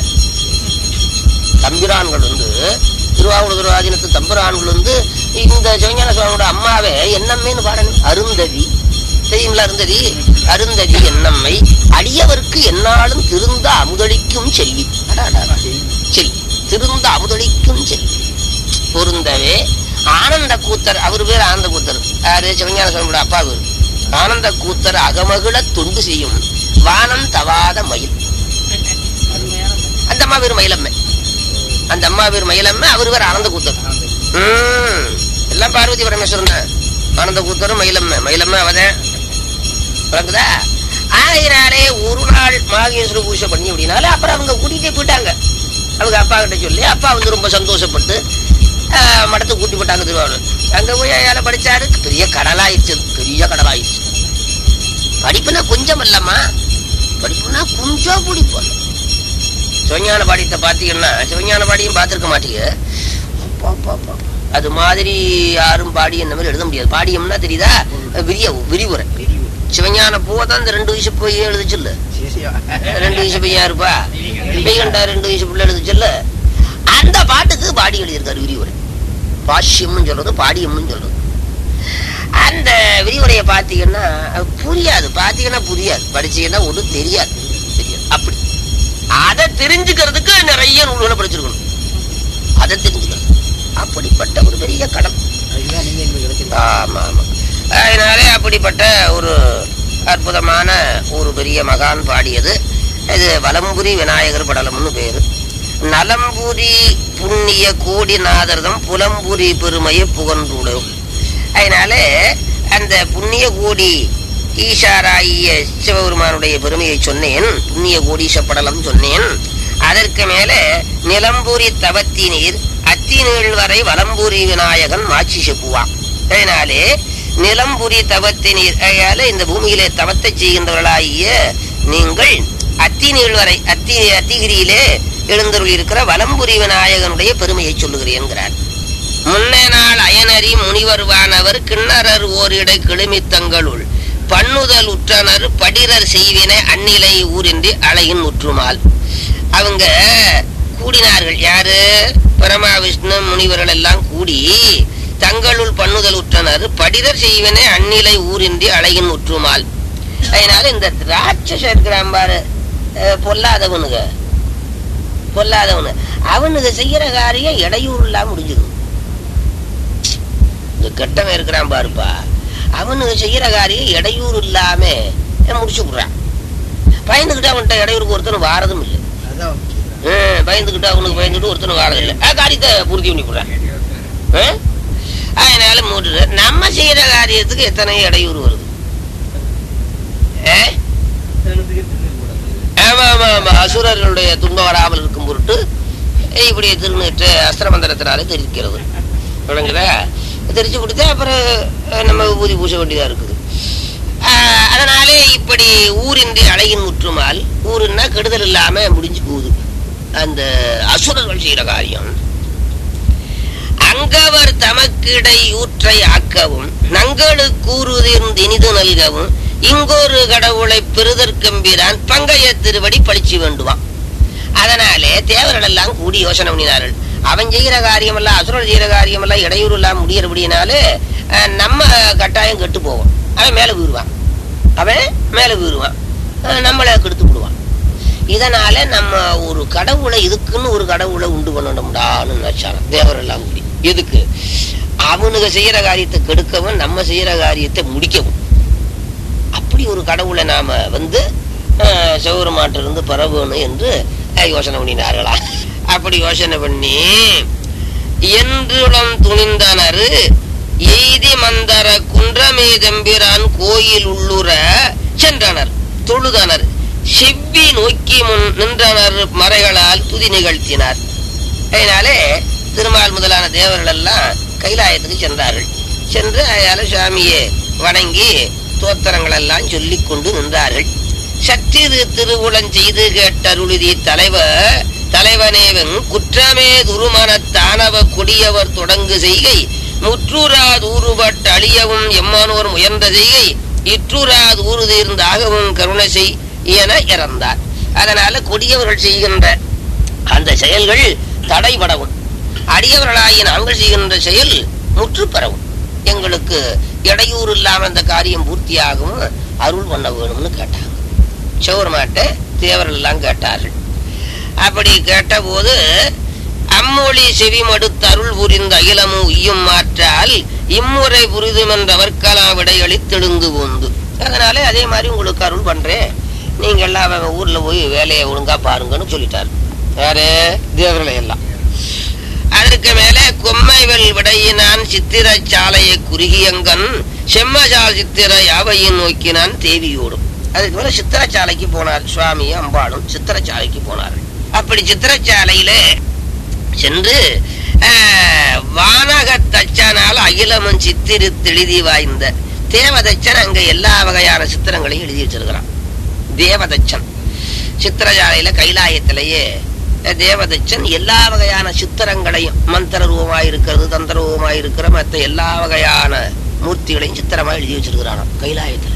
தம்பிரான்கள் வந்து திருவாவூர் ஆதீனத்து தம்பிரான்கள் வந்து இந்த சிவஞான சுவாமியோட அம்மாவே எண்ணமேன்னு பாடணும் அருந்ததி தெரியுங்களா அருந்ததி அருந்ததி எண்ணம்மை அடியவருக்கு என்னாலும் திருந்த அமுதளிக்கும் செல்வி அடாடா. செல்வி திருந்த அமுதளிக்கும் செல்வி பொருந்தவே ஆனந்த கூத்தர் அவர் பேர் ஆனந்த கூத்தர் யாரு சிவஞான சுவாமியோட அப்பா பேர் ஆனந்த கூத்தர் அகமகிழ தொண்டு செய்யும் வானம் தவாத மயில் அந்த அம்மா பேர் மயிலம்மை அந்த அம்மா பேர் மயிலம்மை அவர் பேர் ஆனந்த கூத்தர் உம் எல்லாம் பார்வதி பரமேஸ்வரன் தான் ஆனந்த கூத்தரும் மயிலம்மை மயிலம்மை அவதேன் விளக்குதா ஆகையினாலே ஒரு நாள் மாகேஸ்வர பூஜை பண்ணி அப்படின்னால அப்புறம் அவங்க கூட்டிகிட்டே போயிட்டாங்க அவங்க அப்பா கிட்ட சொல்லி அப்பா வந்து ரொம்ப சந்தோஷப்பட்டு ஆஹ், மடத்துக்கு கூட்டி போட்டாங்க திருவாரூர் அங்க போய் ஏழை படிச்சாரு பெரிய கடலாயிடுச்சு அது, பெரிய கடலாயிடுச்சு படிப்புனா கொஞ்சம் இல்லம்மா படிப்புனா கொஞ்சம் பிடிப்போம் சிவஞான பாடியத்தை பார்த்தீங்கன்னா சிவஞான பாடியும் பார்த்திருக்க மாட்டீங்க அப்பா, அப்பா, அப்பா. அது மாதிரி யாரும் பாடி இந்த மாதிரி எழுத முடியாது பாடியம்னா தெரியுதா விரிய விரிவுரை சிவஞான பூவை தான் இந்த ரெண்டு வயசு போய் எழுதுச்சுல்ல ரெண்டு வயசு பையன் இருப்பா பெய்கண்டா ரெண்டு வயசு பிள்ளை எழுதுச்சுல்ல அந்த பாட்டுக்கு பாடி எழுதியிருக்காரு விரிவுரை பாஷ்யம்னு சொல்றது பாடியம்னு சொல்றது அந்த விரிவுரையை பார்த்தீங்கன்னா அது புரியாது பார்த்தீங்கன்னா புரியாது படிச்சீங்கன்னா ஒன்றும் தெரியாது தெரியாது அப்படி அதை தெரிஞ்சுக்கிறதுக்கு நிறைய நூல்களை படிச்சிருக்கணும் அதை தெரிஞ்சுக்கணும் அப்படிப்பட்ட ஒரு பெரிய கடன் அதுதான் நீங்க எங்களுக்கு கிடைச்சிருக்கீங்க ஆமா ஆமா அதனாலே அப்படிப்பட்ட ஒரு அற்புதமான ஒரு பெரிய மகான் பாடியது இது வலம்புரி விநாயகர் படலம்னு பேரு நலம்புரி புண்ணிய கோடிநாதர்தம் புலம்புரி பெருமையை புகழ்ந்துடும் அதனால அந்த புண்ணிய கோடி ஈஷாராகிய சிவபெருமானுடைய பெருமையை சொன்னேன் புண்ணிய கோடீச படலம் சொன்னேன் அதற்கு மேல நிலம்பூரி தவத்தினீர் அத்தினீள் வரை வலம்பூரி விநாயகன் மாட்சி செப்புவான் அதனாலே நிலம்புரி தவத்தினீர் அதனால இந்த பூமியிலே தவத்தை செய்கின்றவர்களாகிய நீங்கள் அத்தினீள் வரை அத்தி அத்திகிரியிலே எழுந்தருள் இருக்கிற வலம்புரி விநாயகனுடைய பெருமையை சொல்லுகிறேன்கிறார் முன்னே நாள் அயனரி முனிவர்வானவர் கிண்ணறர் ஓரிடை கிளிமித்தங்களுள் பண்ணுதல் உற்றனர் படிரர் செய்வினை அந்நிலை ஊரின்றி அலையின் முற்றுமால் அவங்க கூடினார்கள் யாரு பரமா விஷ்ணு முனிவர்கள் எல்லாம் கூடி தங்களுள் பண்ணுதல் உற்றனர் படிரர் செய்வினை அந்நிலை ஊரின்றி அலையின் முற்றுமால் அதனால இந்த ராட்சச இருக்கிறான் பாரு அஹ், பொல்லாதவனுங்க பொல்லாதவனு அவனுக்கு செய்யற காரியம் இடையூறு இல்லாம முடிஞ்சுது இந்த கெட்டவன் இருக்கிறான் பாருப்பா அவனுக்கு செய்யற காரியம் இடையூறு இல்லாம முடிச்சு விடுறான் பயந்துகிட்டு அவன்கிட்ட இடையூறுக்கு ஒருத்தன் வாரதும் இல்லை அதான் ஹம், பயந்துகிட்டு அவனுக்கு பயந்துட்டு ஒருத்தன் வாரதும் இல்லை அஹ், காரியத்தை பூர்த்தி பண்ணி விடுறான் ஹம்? அதனால மூட்டு நம்ம செய்யற காரியத்துக்கு எத்தனை இடையூறு வருது அஹ்? ஆமா ஆமா ஆமா அசுரர்களுடைய துன்பம் வராமல் இருக்கும் பொருட்டு இப்படி திருநீட்டு அஸ்திரமந்திரத்தினாலே தெரிவிக்கிறது விளங்குதா தெரிச்சு கொடுத்தா அப்புறம் அஹ், நம்ம ஊதி பூச வேண்டியதா இருக்குது ஆஹ், அதனாலே இப்படி ஊரின்றி அழகின் முற்றுமால் ஊருன்னா கெடுதல் இல்லாம முடிஞ்சு போகுது அந்த அசுரர்கள் செய்யற காரியம் அங்கவர் தமக்கிடை ஊற்றை ஆக்கவும் நங்களுக்கு கூறுதிர்ந்து இனிது நல்கவும் இங்கொரு கடவுளை பெறுதற்கெம்பிரான் பங்கைய திருவடி பழிச்சு வேண்டுவான் அதனாலே தேவர்கள் எல்லாம் கூடி யோசனை பண்ணினார்கள் அவன் செய்கிற காரியம் எல்லாம் அசுரர் செய்கிற காரியம் எல்லாம் இடையூறு இல்லாம முடியறபடினாலே அஹ், நம்ம கட்டாயம் கெட்டு போவோம் அவன் மேல வீறுவான் அவன் மேல வீறுவான் அஹ், நம்மளை கெடுத்து விடுவான் இதனால நம்ம ஒரு கடவுளை இதுக்குன்னு ஒரு கடவுளை உண்டு பண்ணணும்டான்னு நினைச்சாங்க தேவர் எல்லாம் கூடி எதுக்கு அவனுங்க செய்யற காரியத்தை கெடுக்கவும் நம்ம செய்யற காரியத்தை முடிக்கவும் அப்படி ஒரு கடவுளை நாம வந்து அஹ், சிவபெருமாட்டிலிருந்து பரவணும் என்று அஹ், யோசனை பண்ணினார்களா அப்படி யோசனை பண்ணி என்றுளம் துணிந்தனர் எய்தி மந்தர குன்றமேதம்பிரான் கோயில் உள்ளுர சென்றனர் தொழுதனர் செவ்வி நோக்கி முன் நின்றனர் மறைகளால் துதி நிகழ்த்தினார் அதனாலே திருமால் முதலான தேவர்கள் எல்லாம் கைலாயத்துக்கு சென்றார்கள் சென்று அயால சுவாமியை வணங்கி தோத்திரங்கள் எல்லாம் சொல்லிக் கொண்டு நின்றார்கள் சற்றிது திருவுளம் செய்து கேட்டருளுதி தலைவர் தலைவனேவன் குற்றமே துருமன தானவ கொடியவர் தொடங்கு செய்கை முற்றுராது ஊறுபட்டு அழியவும் எம்மானோர் முயன்ற செய்கை இற்றுராது ஊறு தீர்ந்தாகவும் கருணை செய் என இறந்தார் அதனால கொடியவர்கள் செய்கின்ற அந்த செயல்கள் தடைபடவும் அடியவர்களாகிய நாங்கள் செய்கின்ற செயல் முற்று பெறவும் எங்களுக்கு இடையூறு இல்லாம அந்த காரியம் பூர்த்தியாகவும் அருள் பண்ண வேணும்னு கேட்டாங்க சௌரமாட்ட தேவர்கள் எல்லாம் கேட்டார்கள் அப்படி கேட்டபோது அம்மொழி செவிமடுத்து அருள் புரிந்த அகிலமும் உய்யும் மாற்றால் இம்முறை புரிதுமென்றவர்க்கெல்லாம் விடையளித்தெழுந்து போந்து அதனாலே அதே மாதிரி உங்களுக்கு அருள் பண்றேன் நீங்க எல்லாம் அவன் ஊர்ல போய் வேலையை ஒழுங்கா பாருங்கன்னு சொல்லிட்டாரு யாரு தேவர்களை எல்லாம் அதற்கு மேலே கொம்மைவல் விடையினான் சித்திர சாலையை குறுகியங்கன் செம்மஜால் சித்திர யாவையும் நோக்கினான் தேவியோடும் அதுக்கு மேல சித்திரச்சாலைக்கு போனார் சுவாமியும் அம்பாளும் சித்திரச்சாலைக்கு போனார்கள் அப்படி சித்திரச்சாலையில சென்று ஆஹ், வானகத் தச்சனால் அகிலமும் சித்திரு தெளிதி வாய்ந்த தேவதச்சன் அங்க எல்லா வகையான சித்திரங்களையும் எழுதி வச்சிருக்கிறான் தேவதச்சன் சித்திரஜாலையில கைலாயத்திலேயே அஹ், தேவதச்சன் எல்லா வகையான சித்திரங்களையும் மந்திர ரூபமாய் இருக்கிறது தந்திர ரூபமாய் இருக்கிற மற்ற எல்லா வகையான மூர்த்திகளையும் சித்திரமா எழுதி வச்சிருக்கிறான் கைலாயத்துல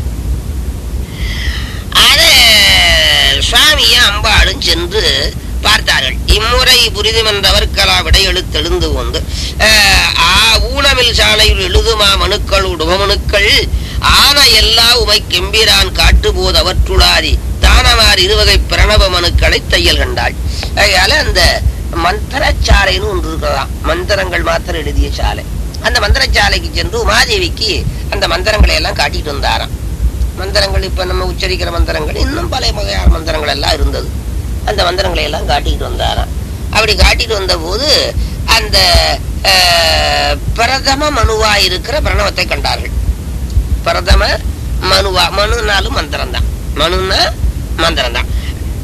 அதை சுவாமியும் அம்பாளும் சென்று பார்த்தார்கள் இம்முறை புரிதுமென்றவர்களா விடையெழுத்தெழுந்து கொண்டு அஹ், ஆ ஊனமில் சாலையில் எழுதுமா மனுக்கள் உபமனுக்கள் ஆன எல்லா உமை கெம்பிரான் காட்டுபோது அவற்றுளாதி தானமார் இருவகை பிரணவ மனுக்களை தையல் கண்டாள் அதனால அந்த மந்திர சாலைன்னு ஒன்று இருக்கலாம் மந்திரங்கள் மாத்திரம் எழுதிய சாலை அந்த மந்திரச்சாலைக்கு சென்று உமாதேவிக்கு அந்த மந்திரங்களை எல்லாம் காட்டிட்டு வந்தாராம் மந்திரங்கள் இப்ப நம்ம உச்சரிக்கிற மந்திரங்கள் இன்னும் பழைய வகையான மந்திரங்கள் எல்லாம் இருந்தது அந்த மந்திரங்களை எல்லாம் காட்டிட்டு வந்தாராம் அப்படி காட்டிட்டு வந்த போது அந்த அஹ், பிரதம மனுவா இருக்கிற பிரணவத்தை கண்டார்கள் பிரதம மனுவா மனுனாலும் மந்திரம் தான் மனுன்னா மந்திரம் தான்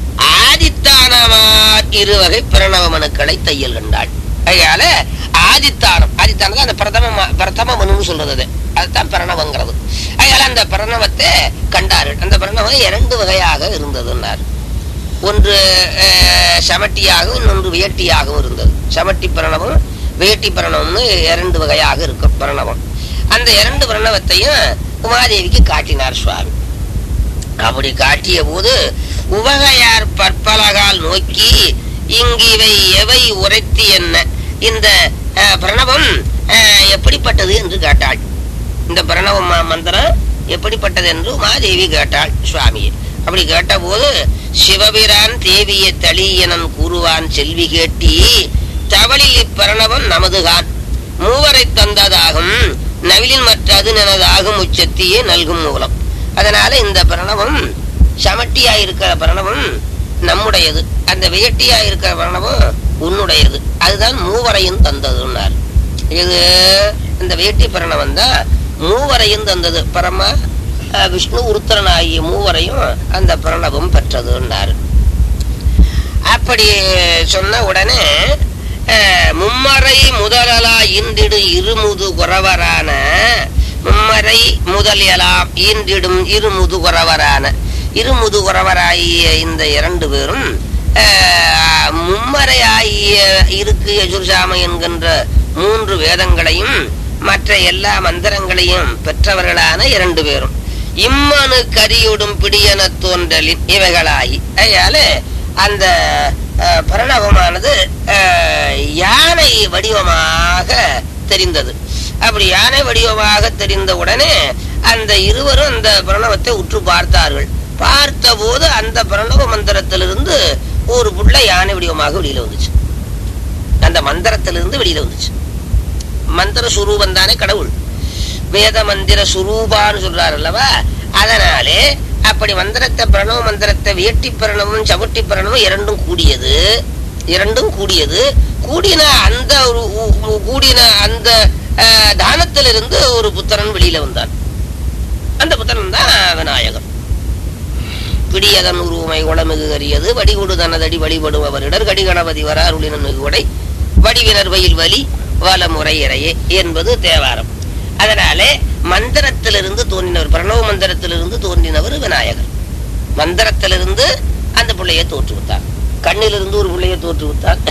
ஆதித்தானமார் இருவகை பிரணவ மனுக்களை தையல் கண்டாள் அதனால ஆதித்தானம் ஆதித்தானம் தான் அந்த பிரதம ம- பிரதம மனுன்னு சொல்றது அது அதுதான் பிரணவங்கிறது அதனால அந்த பிரணவத்தை கண்டார்கள் அந்த பிரணவம் இரண்டு வகையாக இருந்ததுன்னார் ஒன்று அஹ், சமட்டியாகவும் இன்னொன்று வேட்டியாகவும் இருந்தது சமட்டி பிரணவம் வேட்டி பிரணவம்னு இரண்டு வகையாக இருக்கும் பிரணவம் அந்த இரண்டு பிரணவத்தையும் உமாதேவிக்கு காட்டினார் சுவாமி அப்படி காட்டிய போது உவகையார் பற்பலகால் நோக்கி இங்கிவை எவை உரைத்தி என்ன இந்த அஹ், பிரணவம் அஹ், எப்படிப்பட்டது என்று கேட்டாள் இந்த பிரணவ ம- மந்திரம் எப்படிப்பட்டது என்று உமாதேவி கேட்டாள் சுவாமியை அப்படி கேட்டபோது சிவபிரான் தேவிய தளியனன் கூறுவான் செல்வி கேட்டி தவளில் இப்பிரணவம் நமதுகான் மூவரை தந்ததாகும் நவிலின் மற்றது எனதாகும் உச்சத்தியே நல்கும் மூலம் அதனால இந்த பிரணவம் சமட்டியா இருக்கிற பிரணவம் நம்முடையது அந்த வேட்டியா இருக்கிற பிரணவம் உன்னுடையது அதுதான் மூவரையும் தந்ததுன்னார் இது இந்த வேட்டி பிரணவம் தான் மூவரையும் தந்தது பரமா அஹ், விஷ்ணு உருத்திரன் ஆகிய மூவரையும் அந்த பிரணவம் பெற்றதுன்னார் அப்படி சொன்ன உடனே அஹ், மும்மறை முதலலா இன்றிடு இருமுது குறவரான மும்மறை முதலியலாம் ஈன்றிடும் இருமுது குறவரான இருமுது குறவராகிய இந்த இரண்டு பேரும் அஹ், மும்மறை ஆகிய இருக்கு யஜுர்சாம என்கின்ற மூன்று வேதங்களையும் மற்ற எல்லா மந்திரங்களையும் பெற்றவர்களான இரண்டு பேரும் இம்மனு கரியுடும் பிடியன தோன்றலின் இவைகளாகி அதனால அந்த அஹ், பிரணவமானது அஹ், யானை வடிவமாக தெரிந்தது அப்படி யானை வடிவமாக தெரிந்த உடனே அந்த இருவரும் அந்த பிரணவத்தை உற்று பார்த்தார்கள் பார்த்தபோது அந்த பிரணவ மந்திரத்திலிருந்து ஒரு புள்ள யானை வடிவமாக வெளியில வந்துச்சு அந்த மந்திரத்திலிருந்து வெளியில வந்துச்சு மந்திர சுரூபம் தானே கடவுள் வேத மந்திர சுரூபான்னு சொல்றாரு அல்லவா அதனாலே அப்படி மந்திரத்தை பிரணவ மந்திரத்தை வேட்டி பிரணவம் சவுட்டி பிரணவம் இரண்டும் கூடியது இரண்டும் கூடியது கூடின அந்த ஒரு உ- உ- கூடின அந்த அஹ், தானத்திலிருந்து ஒரு புத்திரன் வெளியில வந்தான் அந்த புத்திரன் தான் விநாயகர் பிடியதன் உருவமை குளமிகு அறியது வடிகொடு தனதடி வழிபடுபவரிடர் கடிகணபதி வர அருளினன் மிகுவடை வடிவினர் வயில் வலி வலமுறை இறையே என்பது தேவாரம் அதனாலே மந்திரத்திலிருந்து தோன்றினவர் பிரணவ மந்திரத்திலிருந்து தோன்றினவர் விநாயகர் மந்திரத்திலிருந்து அந்த பிள்ளையை தோற்றுவித்தார் கண்ணிலிருந்து ஒரு பிள்ளையை தோற்றுவித்தார்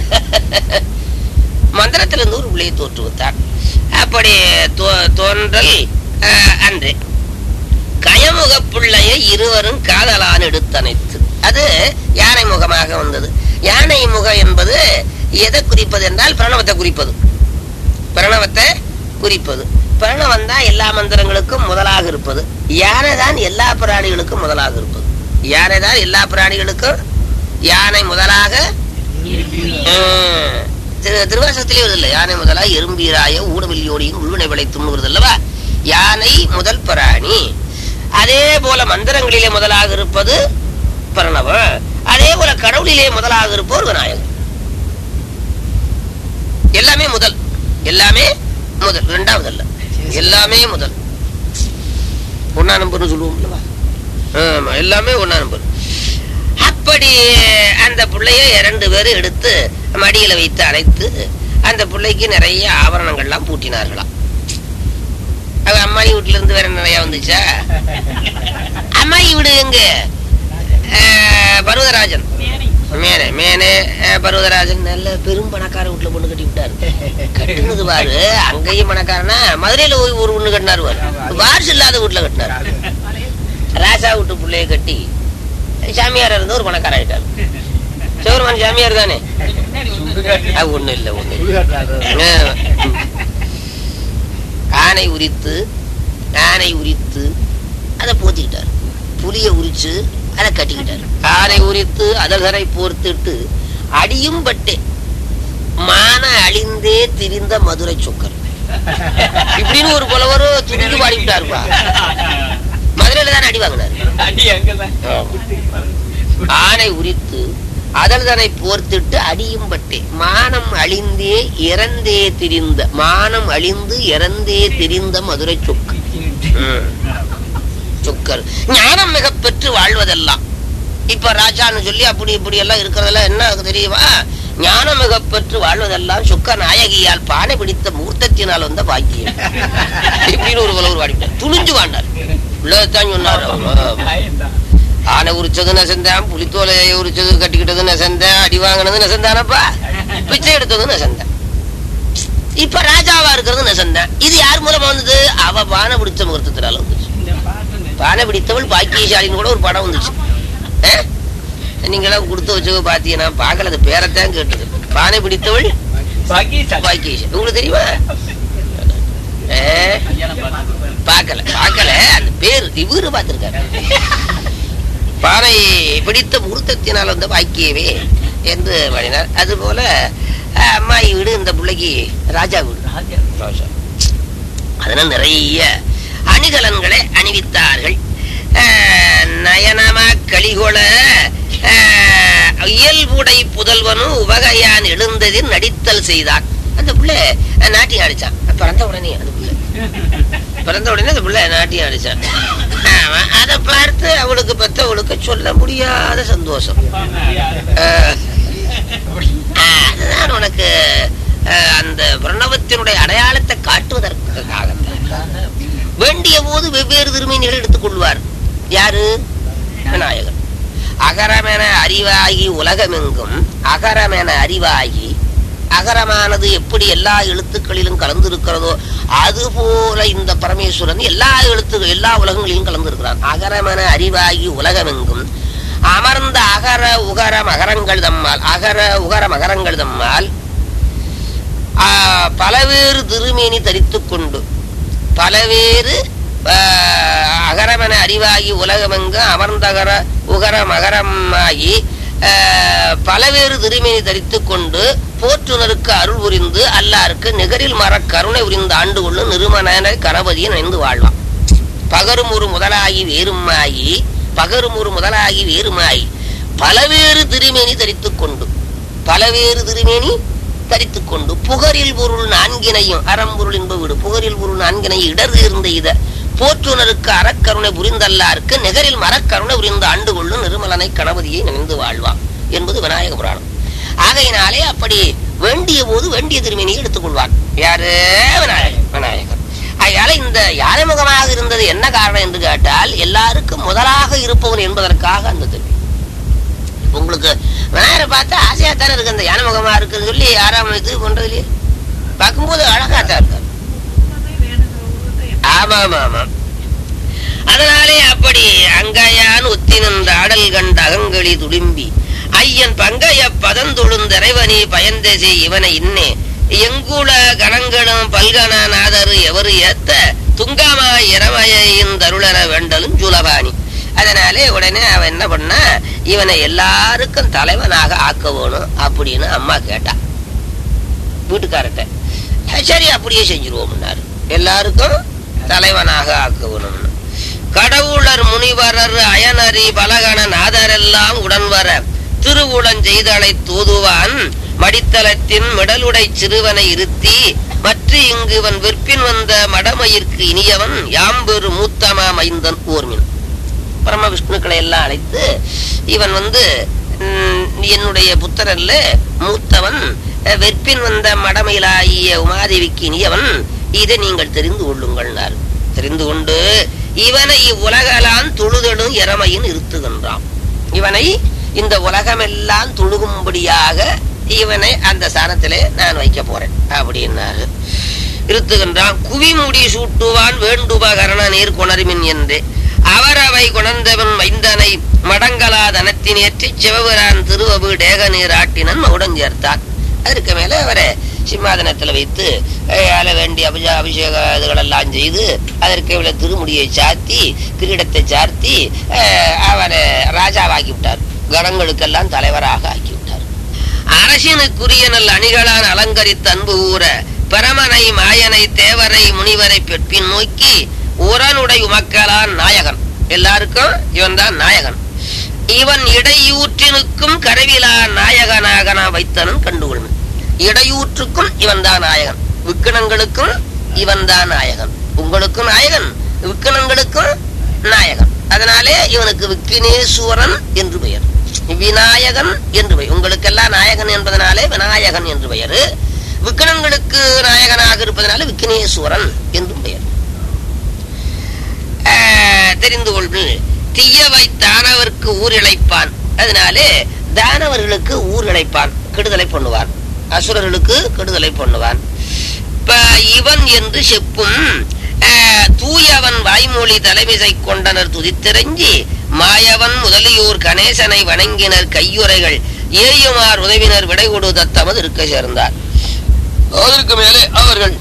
மந்திரத்திலிருந்து ஒரு பிள்ளையை தோற்றுவித்தார் அப்படி தோ- தோன்றல் அஹ், அன்று கயமுக பிள்ளையை இருவரும் காதலான் எடுத்தனைத்து அது யானை முகமாக வந்தது யானை முகம் என்பது எதை குறிப்பது என்றால் பிரணவத்தை குறிப்பது பிரணவத்தை குறிப்பது பிரணவம் தான் எல்லா மந்திரங்களுக்கும் முதலாக இருப்பது யானை தான் எல்லா பிராணிகளுக்கும் முதலாக இருப்பது யானை தான் எல்லா பிராணிகளுக்கும் யானை முதலாக உம், திரு திருவாசகத்திலே வருது இல்ல யானை முதலா எறும்பீராய ஊடமில்லியோடியின் உள்வினை விளைத்தும் வருது அல்லவா யானை முதல் பிராணி அதே போல மந்திரங்களிலே முதலாக இருப்பது பிரணவம் அதே போல கடவுளிலே முதலாக இருப்போர் விநாயகர் எல்லாமே முதல் எல்லாமே முதல் இரண்டாவது அல்ல எல்லாமே முதல் ஒன்னா நம்பர்னு சொல்லுவோம் அல்லவா? ஆமா எல்லாமே ஒன்னா நம்பர் அப்படி அந்த பிள்ளைய இரண்டு பேரும் எடுத்து மடியில வைத்து அழைத்து அந்த பிள்ளைக்கு நிறைய ஆபரணங்கள்லாம் பூட்டினார்களாம் அவ அம்மாயி வீட்டுல இருந்து வேற நிறைய வந்துச்சா அம்மாயி வீடு எங்க அஹ், பர்வதராஜன் மேனே மேனே அஹ், பர்வதராஜன் நல்ல பெரும் பணக்கார வீட்டுல பொண்ணு கட்டி விட்டாரு கட்டுனது பாரு அங்கேயும் பணக்காரனா மதுரையில போய் ஒரு பொண்ணு கட்டினாரு பாரு வாரிசு இல்லாத வீட்டுல கட்டினாரு ராசா வீட்டு பிள்ளைய கட்டி சாமியார் இருந்து ஒரு பணக்கார ஆயிட்டாரு சிவருமான் சாமியார் தானே அது ஒண்ணு இல்ல ஒண்ணு இல்ல. ஆ. ஆனை உரித்து ஆனை உரித்து அதை போத்திக்கிட்டார் புலிய உரிச்சு அதை கட்டிக்கிட்டார் ஆனை உரித்து அதல்கரை போர்த்திட்டு அடியும் பட்டே மான அழிந்தே திரிந்த மதுரை சொக்கர் இப்படின்னு ஒரு புலவரும் துணிஞ்சு பாடிவிட்டாருப்பா மதுரையில தான் அடி வாங்கினாரு அடி அங்கதான் ஆனை உரித்து அதழ்தனை போர்த்திட்டு அடியும் பட்டே மானம் அழிந்தே இறந்தே திரிந்த மானம் அழிந்து இறந்தே திரிந்த மதுரை சொக்கு ம். சொக்கர் ஞானம் மிக பெற்று வாழ்வதெல்லாம் இப்ப ராஜான்னு சொல்லி அப்படி இப்படி எல்லாம் இருக்கிறதெல்லாம் என்ன ஆகுது தெரியுமா ஞானம் மிக பெற்று வாழ்வதெல்லாம் சுக்க நாயகியால் பானை பிடித்த மூர்த்தத்தினால் வந்த பாக்கியம் இப்படின்னு ஒரு புலவர் வாடிட்டார் துணிஞ்சு வாண்டார் உள்ளதான் சொன்னார் பயந்தான். ஆனை உரிச்சது நெசந்தான் புலித்தோலையை உரிச்சது கட்டிக்கிட்டது நெசந்தான் அடி வாங்கினது நெசந்தானப்பா பிச்சை எடுத்தது நெசந்தான் இப்ப ராஜாவா இருக்கிறது நெசந்தான் இது யார் மூலமா வந்தது அவ பானை பிடிச்ச முகூர்த்தத்தினால வந்துச்சு இந்த பாட்டு பானை பிடித்தவள் பாக்கியசாலின்னு கூட ஒரு படம் வந்துச்சு ஆ? நீங்களாம் கொடுத்து வச்சு பாத்தீங்கன்னா பார்க்கல அது பேரத்தான் கேட்டது பானை பிடித்தவள் பாக்கியசாலி. பாக்கியசாலி உங்களுக்கு தெரியுமா ஆ? கல்யாணம் பார்த்து. பார்க்கல பார்க்கல அந்த பேர் இவரு பார்த்திருக்காரு பானை பிடித்த முகூர்த்தத்தினால் வந்த பாக்கியவே என்று பாடினார் அதுபோல அஹ், அம்மாயி வீடு இந்த பிள்ளைக்கு ராஜா வீடு ராஜா. ராஜா அதனால நிறைய அணிகலன்களை அணிவித்தார்கள் அஹ், நயனமா கலிகொள அஹ், இயல்புடை புதல்வனும் உவகையான் எழுந்ததில் நடித்தல் செய்தான் அந்த பிள்ளை அஹ், நாட்டியம் அடிச்சான் பிறந்த உடனே அந்த பிள்ளை பிறந்த உடனே அந்த பிள்ளை நாட்டியம் அடிச்சான் ஆமா, அதை பார்த்து அவளுக்கு பெத்தவளுக்கு சொல்ல முடியாத சந்தோஷம் அஹ், ஆஹ், அதுதான் உனக்கு அஹ், அந்த பிரணவத்தினுடைய அடையாளத்தை காட்டுவதற்காகத்தான் வேண்டிய போது வெவ்வேறு திருமீன்களை எடுத்துக் கொள்வார் யாரு விநாயகர் அகரமென அறிவாகி உலகமெங்கும் அகரமென அறிவாகி அகரமானது எப்படி எல்லா எழுத்துக்களிலும் கலந்திருக்கிறதோ அதுபோல இந்த பரமேஸ்வரன் எல்லா எழுத்து எல்லா உலகங்களிலும் கலந்திருக்கிறான் அகரமென அறிவாகி உலகமெங்கும் அமர்ந்த அகர உகர மகரங்கள் தம்மால் அகர உகர மகரங்கள் தம்மால் ஆ, பலவேறு திருமேனி தரித்துக் கொண்டு பலவேறு ஆ, அகரமென அறிவாகி உலகமெங்கு அமர்ந்தகர உகர மகரமாகி ஆ, பலவேறு திருமேனி தரித்துக் கொண்டு போற்றுனருக்கு அருள் புரிந்து அல்லாருக்கு நிகரில் மர கருணை உரிந்து ஆண்டு கொள்ளும் நிருமணனை கணபதியை நினைந்து வாழ்வான் பகரும் ஒரு முதலாகி வேறுமாயி பகரும் ஒரு முதலாகி வேறுமாயி பலவேறு திருமேனி தரித்துக் கொண்டு பலவேறு திருமேனி தரித்துக் கொண்டு புகரில் பொருள் நான்கினையும் அறம்பொருள் என்ப வீடு புகரில் பொருள் நான்கினையும் இடர் இருந்த இத போற்றுனருக்கு அறக்கருணை புரிந்தல்லாருக்கு நிகரில் மரக்கருணை புரிந்து ஆண்டு கொள்ளும் நிருமலனை கணபதியை நினைந்து வாழ்வான் என்பது விநாயக புராணம் ஆகையினாலே அப்படி வேண்டிய போது வேண்டிய திருமேனியை எடுத்துக் கொள்வான் யாரு விநாயகர் விநாயகர் அதனால இந்த யானைமுகமாக இருந்தது என்ன காரணம் என்று கேட்டால் எல்லாருக்கும் முதலாக இருப்பவன் என்பதற்காக அந்த திருமேனி உங்களுக்கு விநாயகரை பார்த்தா ஆசையா தானே இருக்கு அந்த யானைமுகமா இருக்குன்னு சொல்லி ஆறாம் இது பண்றதுலயே பார்க்கும்போது அழகா தான் இருக்காரு ஆமா ஆமா ஆமா அதனாலே அப்படி அங்கையான் ஒத்தி நின்ற ஆடல் கண்ட அகங்களி துடும்பி ஐயன் பங்கைய பதந்தொழுந்தரைவனி பயந்தேசே இவனை இன்னே எங்குல கணங்களும் பல்கன நாதரு எவரு ஏத்த துங்காமா இரமயின் தருளர வேண்டலும் சுலபாணி அதனாலே உடனே அவன் என்ன பண்ணா இவனை எல்லாருக்கும் தலைவனாக ஆக்க வேணும் அப்படின்னு அம்மா கேட்டா வீட்டுக்காரர்கிட்ட சரி அப்படியே செஞ்சிருவோம்னாரு எல்லாருக்கும் தலைவனாக ஆக்க வேணும்னு கடவுளர் முனிவரர் அயனரி பலகன நாதரெல்லாம் உடன் வர திருவுளம் செய்தலை தூதுவான் மடித்தளத்தின் மிடலுடை சிறுவனை இருத்தி மற்ற இங்கு இவன் விற்பின் வந்த மடமயிர்க்கு இனியவன் யாம்பெரு மூத்தமா மைந்தன் ஊர்மின் பரம விஷ்ணுக்களை எல்லாம் அழைத்து இவன் வந்து ம், என்னுடைய புத்திரல்ல மூத்தவன் அஹ், வெற்பின் வந்த மடமையிலாகிய உமாதேவிக்கு இனியவன் இதை நீங்கள் தெரிந்து கொள்ளுங்கள்னார் தெரிந்து கொண்டு இவனை உலகலான் தொழுதலும் இறமையின் இருத்துகின்றான் இவனை இந்த உலகமெல்லாம் தொழுகும்படியாக இவனை அந்த ஸ்தானத்திலே நான் வைக்க போறேன் அப்படின்னாரு இருத்துகின்றான் குவிமுடி சூட்டுவான் வேண்டுபகரண நீர் கொணருமின் என்றே அவரவை கொணர்ந்தவன் மைந்தனை மடங்கலா தனத்தினேற்றி சிவபிரான் திருவபு டேக நீர் ஆட்டினன் மகுடம் சேர்த்தான் அதற்கு மேல அவரை சிம்மாதனத்தில் வைத்து அழ வேண்டிய அபிஷே அபிஷேக இதுகளெல்லாம் செய்து அதற்கு இவ்வளோ திருமுடியை சாத்தி கிரீடத்தை சார்த்தி அஹ், அவரை ராஜாவாக்கி விட்டார் கணங்களுக்கெல்லாம் தலைவராக ஆக்கி விட்டார் அரசினுக்குரிய நல் அணிகளான் அலங்கரித்த அன்பு ஊற பரமனை மாயனை தேவரை முனிவரை பெற்பின் நோக்கி உரனுடை உமக்கலான் நாயகன் எல்லாருக்கும் இவன் தான் நாயகன் இவன் இடையூற்றினுக்கும் கருவிலா நாயகனாக நான் வைத்தனன் கண்டுகொள்வன் இடையூற்றுக்கும் இவன் தான் நாயகன் விக்கணங்களுக்கும் இவன் தான் நாயகன் உங்களுக்கும் நாயகன் விக்கணங்களுக்கும் நாயகன் அதனாலே இவனுக்கு விக்கினேஸ்வரன் என்று பெயர் விநாயகன் என்று பெயர் உங்களுக்கெல்லாம் நாயகன் என்பதனாலே விநாயகன் என்று பெயர் விக்கணங்களுக்கு நாயகனாக இருப்பதனால விக்கினேஸ்வரன் என்றும் பெயர் ஆஹ், தெரிந்து கொள்வில் தீயவை தானவர்க்கு ஊர் இழைப்பான் அதனாலே தானவர்களுக்கு ஊர் இழைப்பான் கெடுதலை பண்ணுவான் அசுரர்களுக்கு கெடுதலை பண்ணுவான் இப்ப இவன் என்று செப்பும் ஆஹ், தூயவன் வாய்மொழி தலைமிசை கொண்டனர் துதித்திரஞ்சி மாயவன் முதலியோர் கணேசனை வணங்கினர் கையுறைகள் ஏயுமார் உதவினர் விடை கொடுத்த தமது இருக்க சேர்ந்தார் அதற்கு மேலே அவர்கள்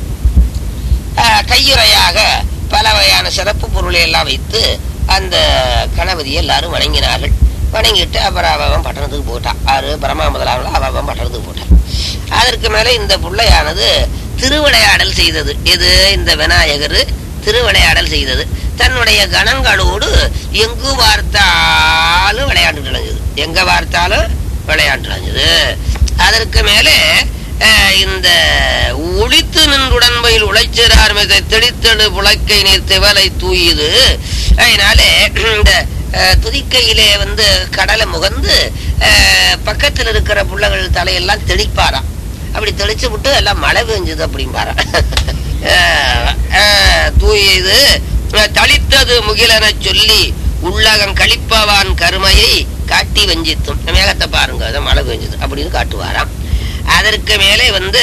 ஆஹ், கையுறையாக பல வகையான சிறப்பு பொருளை எல்லாம் வைத்து அந்த கணபதியை எல்லாரும் வணங்கினார்கள் வணங்கிட்டு அப்புறம் அவன் பட்டணத்துக்கு போட்டான் ஆறு பிரமா முதலாவில் அவன் பட்டணத்துக்கு போட்டான் அதற்கு மேலே இந்த பிள்ளையானது திருவிளையாடல் செய்தது இது இந்த விநாயகர் திருவிளையாடல் செய்தது தன்னுடைய கணங்களோடு எங்கு பார்த்தாலும் விளையாண்டு விளைஞ்சது எங்க பார்த்தாலும் விளையாண்டு விளைஞ்சது அதற்கு மேலே அஹ், இந்த ஒளித்து நின்றுடன்பையில் உழைச்சிறார் மிக தெளித்தெழு புழக்கை நீர் திவலை தூயுது அதனாலே இந்த அஹ், துதிக்கையிலே வந்து கடலை முகந்து அஹ், பக்கத்தில் இருக்கிற புள்ளகள் தலையெல்லாம் தெளிப்பாராம் அப்படி தெளிச்சு விட்டு எல்லாம் மழை பெஞ்சது அப்படிம்பாராம் அஹ், அஹ், தூயுது அஹ், தளித்தது முகிலென சொல்லி உள்ளகம் கழிப்பவான் கருமையை காட்டி வஞ்சித்தும் மேகத்தை பாருங்க அது மழை பெஞ்சது அப்படின்னு காட்டுவாராம் அதற்கு மேலே வந்து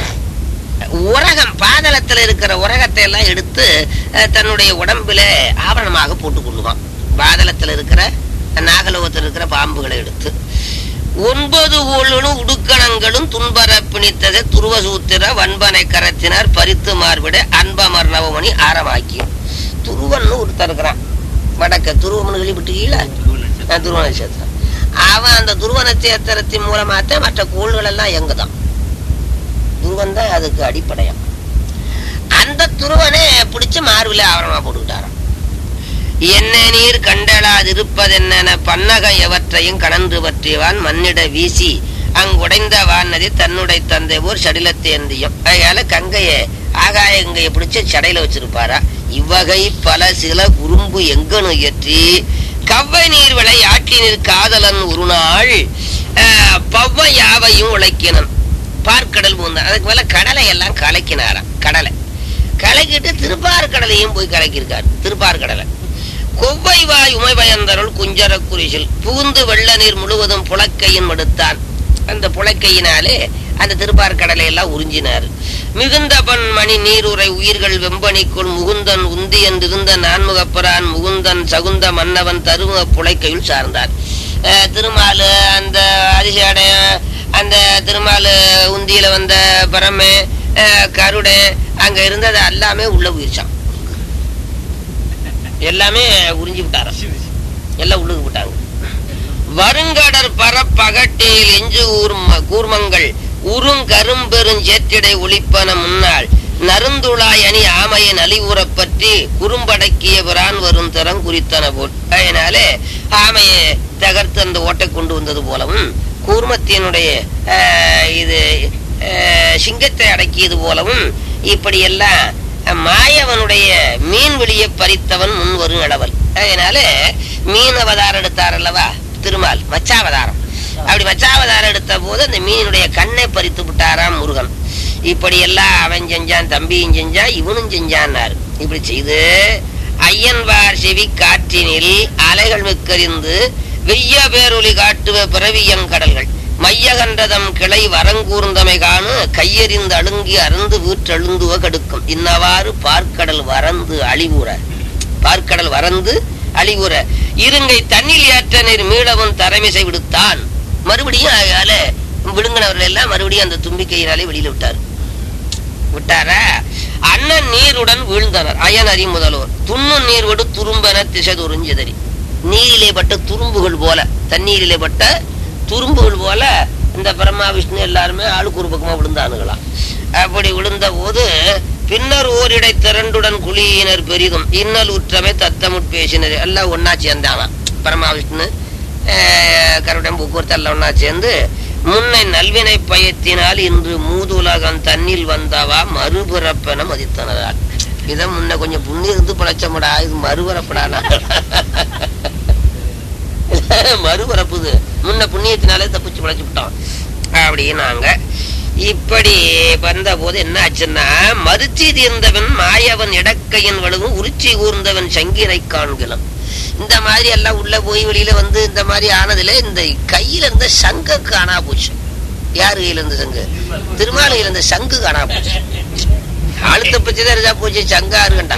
உரகம் பாதளத்தில் இருக்கிற உரகத்தை எல்லாம் எடுத்து அஹ், தன்னுடைய உடம்பில ஆவரணமாக போட்டுக் கொள்ளுவான் பாதளத்தில் இருக்கிற நாகலோகத்தில் இருக்கிற பாம்புகளை எடுத்து ஒன்பது ஊழலும் உடுக்கணங்களும் துன்பர பிணித்ததை துருவசூத்திர வன்பனை கரத்தினார் பரித்து மார்பிட அன்பமர்ணவமணி ஆரமாக்கியும் துருவன்னு ஒருத்தர் இருக்கிறான் வடக்க துருவமனு வெளிப்பட்டுக்கீழ துருவ நட்சத்திரம் அவன் அந்த துருவ நட்சத்திரத்தின் மூலமாத்தான் மற்ற கோள்கள் எல்லாம் எங்குதான் துருவன் தான் அதுக்கு அடிப்படையா அந்த துருவனை பிடிச்சு மார்பில ஆவரணமா போட்டுக்கிட்டாராம் என்ன நீர் கண்டலாதிருப்பதென்ன பன்னகம் எவற்றையும் கணன்று பற்றியவான் மண்ணிட வீசி அங்குடைந்த வானதி தன்னுடைய தந்தை போர் சடிலத்தேந்தியும் அதனால கங்கைய ஆகாய கங்கையை பிடிச்சு சடையில வச்சிருப்பாரா இவ்வகை பல சில குறும்பு எங்கனு ஏற்றி கவ்வை நீர் விளை ஆற்றினிற் காதலன் ஒரு நாள் ஆஹ், பவ்வ யாவையும் உழைக்கினன் பார்க்கடல் பூந்தான் அதுக்கு மேல கடலை எல்லாம் கலக்கினாராம் கடலை கலக்கிட்டு திருப்பார்கடலையும் போய் கலக்கியிருக்காரு திருப்பார்கடலை கொவ்வை வாய் உமை பயந்தருள் குஞ்சர குறிசில் புகுந்து வெள்ள நீர் முழுவதும் புழக்கையின் மடுத்தான் அந்த புழக்கையினாலே அந்த திருப்பார்கடலை எல்லாம் உறிஞ்சினார் மிகுந்த பன் மணி நீருரை உயிர்கள் வெம்பனிக்குள் முகுந்தன் உந்தி என்றிருந்த நான்முகப்பரான் முகுந்தன் சகுந்த மன்னவன் தருமுக புழைக்கையுள் சார்ந்தார் அஹ் திருமாலு அந்த அதிசேடைய அந்த திருமாலு உந்தியில வந்த பரமே அஹ் கருடன் அங்க இருந்தது எல்லாமே உள்ள உயிர்ச்சான் எல்லாமே உறிஞ்சி விட்டாராம் எல்லாம் உள்ளுக்கு விட்டாங்க வருங்கடற் பரப்பகட்டில் எஞ்சு ஊர்ம கூர்மங்கள் உருங்கரும்பெருஞ்சேற்றிடை ஒளிப்பன முன்னாள் நருந்துளாய் அணி ஆமையை நலிவுறப் பற்றி குறும்படக்கிய பிரான் வரும் தரம் குறித்தன போல் அதனாலே ஆமையை தகர்த்து அந்த ஓட்டை கொண்டு வந்தது போலவும் கூர்மத்தினுடைய ஆஹ், இது ஆஹ், சிங்கத்தை அடக்கியது போலவும் இப்படியெல்லாம் மாயவனுடைய மீன் வெளியை பறித்தவன் முன் வரும் அளவல் அதனால மீன் அவதாரம் எடுத்தார் அல்லவா திருமால் மச்சாவதாரம் அப்படி மச்சாவதாரம் எடுத்த போது அந்த மீனுடைய கண்ணை பறித்து விட்டாராம் முருகன் இப்படி எல்லாம் அவன் செஞ்சான் தம்பியும் செஞ்சான் இவனும் செஞ்சான்னாரு இப்படி செய்து ஐயன்வார் செவி காற்றினில் அலைகள் மிக்கறிந்து வெய்ய பேரொளி காட்டுவ பிறவியங்கடல்கள் மையகன்றதம் கிளை வரங்கூர்ந்தமை காணு கையெறிந்து அழுங்கி அருந்து வீற்றழுந்துவ கடுக்கும் இன்னவாறு பார்க்கடல் வரந்து அழிவுற பார்க்கடல் வரந்து அழிவுற இருங்கை தண்ணில் ஏற்ற நீர் மீளவும் தரமிசை விடுத்தான் மறுபடியும் அதனால விழுங்கினவர்கள் எல்லாம் மறுபடியும் அந்த தும்பிக்கையினாலே வெளியில விட்டார் விட்டாரா அண்ணன் நீருடன் வீழ்ந்தனர் அயனறி முதல்வர் துண்ணும் நீர் விடு துரும்பென திசை துறிஞ்சதறி நீரிலே பட்ட துரும்புகள் போல தண்ணீரிலே பட்ட துரும்புகள் போல இந்த பிரம்மா விஷ்ணு எல்லாருமே ஆளுக்கு ஒரு பக்கமா விழுந்தானுங்களாம் அப்படி விழுந்த போது பின்னர் ஓரிடை திரண்டுடன் குழியினர் பெரிதும் இன்னல் உற்றமை தத்தமுட் பேசினர் எல்லாம் ஒன்னா சேர்ந்தாங்க பரமாவிஷ்ணு ஆஹ், கருடன் போக்குவரத்து எல்லாம் ஒன்னா சேர்ந்து முன்னை நல்வினை பயத்தினால் இன்று மூதுலகம் தன்னில் வந்தவா மறுபிறப்பென மதித்தனதால் இதை முன்ன கொஞ்சம் புண்ணியம் இருந்து பழச்சமுடா இது மறுபிறப்படானா மறுபிறப்புது முன்ன புண்ணியத்தினாலே தப்பிச்சு பழச்சு விட்டோம் அப்படின்னாங்க இப்படி வந்த போது என்ன ஆச்சுன்னா மறுச்சி தீர்ந்தவன் மாயவன் இடக்கையின் வலுவும் உருச்சி கூர்ந்தவன் சங்கினை காண்கலாம் இந்த மாதிரி எல்லாம் உள்ள போய் வெளியில வந்து இந்த மாதிரி ஆனதுல இந்த கையில இருந்த சங்க காணா போச்சு யார் கையில இருந்த சங்கு திருமால கையில இருந்த சங்கு காணா போச்சு ஆளுத்த பச்சுதான் இருந்தா போச்சு சங்கா இருக்கண்டா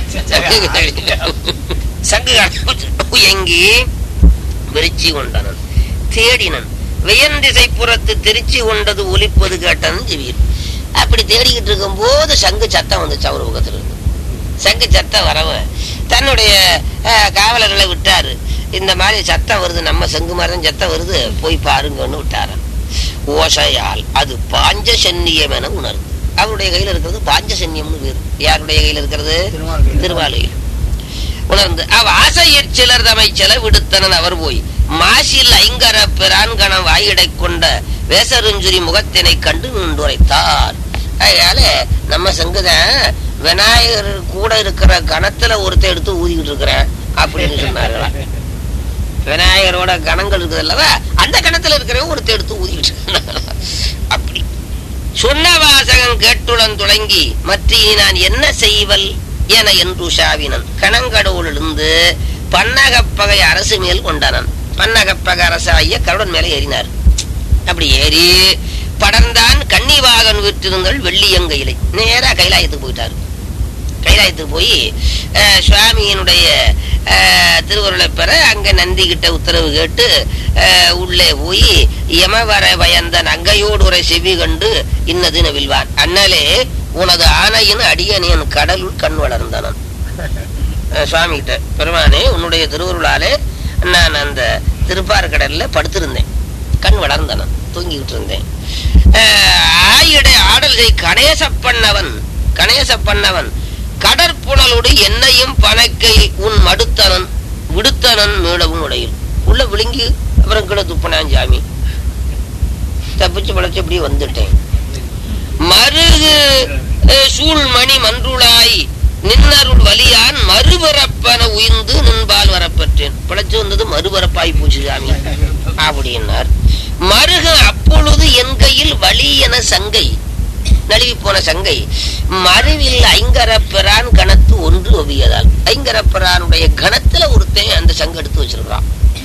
சங்கு காணா போச்சு எங்கி விரிச்சி கொண்டனன் தேடினன் வியந்திசை புறத்து திருச்சி கொண்டது ஒலிப்பது கேட்டனன் ஜெவீர் அப்படி தேடிக்கிட்டு இருக்கும் போது சங்கு சத்தம் வந்துச்சு அவர் பக்கத்துல இருந்து சங்கு சத்தம் வரவன் தன்னுடைய அஹ், காவலர்களை விட்டாரு இந்த மாதிரி சத்தம் வருது நம்ம சங்கு மாதிரி தான் சத்தம் வருது போய் பாருங்கன்னு விட்டாரு ஓசையால் அது பாஞ்சசன்னியம் என உணர்ந்து அவருடைய கையில இருக்கிறது பாஞ்சசன்னியம்னு பேரு யாருடைய கையில இருக்கிறது திருவாலையில் உணர்ந்து அவ் ஆசையிற் சிலர் தமை செலவிடுத்தனன் அவர் போய் மாசில் ஐங்கர பிரான்கணம் வாயிடை கொண்ட வேசருஞ்சுரி முகத்தினை கண்டு நின்றுரைத்தார் அதனால நம்ம சங்குதான் விநாயகர் கூட இருக்கிற கணத்துல ஒருத்தர் எடுத்து ஊதிக்கிட்டு இருக்கிறேன் அப்படின்னு சொன்னார்களாம் விநாயகரோட கணங்கள் இருக்குது அல்லவா அந்த கணத்துல இருக்கிறவன் ஒருத்தர் எடுத்து ஊதிக்கிட்டு இருக்கிறான். அப்படி சொன்ன வாசகம் கேட்டுடன் தொடங்கி மற்ற இனி நான் என்ன செய்வல் என என்று உஷாவினன் கணங்கடவுளிருந்து பன்னகப்பகை அரசு மேல் கொண்டனன் பன்னகப்பகை அரசாகிய கருடன் மேலே ஏறினார் அப்படி ஏறி படர்ந்தான் கன்னிவாகன் விற்றிருங்கள் வெள்ளியங்கையிலை நேரா கைலாயத்துக்கு போயிட்டாரு கைலாயத்துக்கு போய் அஹ், சுவாமியினுடைய அஹ், திருவருளை பெற அங்க நந்தி கிட்ட உத்தரவு கேட்டு அஹ், உள்ளே போய் யமவர பயந்தன் அங்கையோடு உரை செவி கண்டு இன்னது நவில்வான் அண்ணலே உனது ஆணையின் அடியனியன் கடலுள் கண் வளர்ந்தனன் அஹ், சுவாமி கிட்ட பெருமானே உன்னுடைய திருவருளாலே நான் அந்த திருப்பார்கடல்ல படுத்திருந்தேன் கண் வளர்ந்தனன் தூங்கிக்கிட்டு இருந்தேன் அஹ், ஆயிடை ஆடல்கை கணேச பண்ணவன் கணேச பண்ணவன் கடற்புணலோடு என்னையும் பணக்கை உன் மடுத்தனன் விடுத்தனன் மீளவும் உடையில் உள்ள விழுங்கி அப்புறம் கீழே துப்பனான் சாமி தப்பிச்சு பழச்சு அப்படியே வந்துட்டேன் மருகு அஹ், சூழ்மணி மன்றுளாய் நின்னருள் வலியான் மறுபரப்பன உயிர்ந்து நின்பால் வரப்பெற்றேன் பிழைச்சு வந்தது மறுபரப்பாய் போச்சு சாமி அப்படின்னார் மருக அப்பொழுது என் கையில் வலி என சங்கை நழுவி போன சங்கை மறுவில் ஐங்கரப்பிரான் கணத்து ஒன்று ஒவியதால் ஐங்கரப்பிரானுடைய கணத்துல ஒருத்தன் அந்த சங்கு எடுத்து வச்சிருக்கான்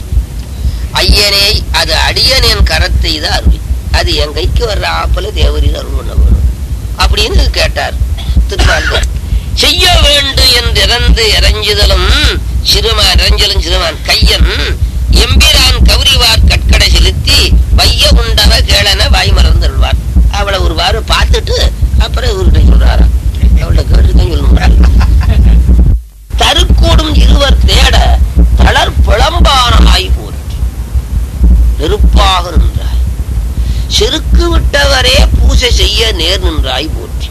ஐயனே அது அடியனேன் கரத்தை தான் அருள் அது என் கைக்கு வர்ற ஆப்பல தேவரின் அருள் பண்ண வேணும் அப்படின்னு கேட்டார் திருமால் செய்ய வேண்டும் என்று இறந்து இறஞ்சுதலும் சிறுமான் இறஞ்சலும் சிறுமான் கையன் எம்பிரான் கௌரிவார் கற்கடை செலுத்தி வைய உண்டவ கேளன வாய் மறந்துள்வார் அவளை ஒரு வாரம் பார்த்துட்டு அப்புறம் இவர்கிட்ட சொல்றாராம் அவளை கேட்டுருக்கேன்னு சொல்லணும் தருக்கூடும் இருவர் தேட தளர் பிளம்பானமாய் போற்றி நெருப்பாக நின்றாய் செருக்கு விட்டவரே பூசை செய்ய நேர் நின்றாய் போற்றி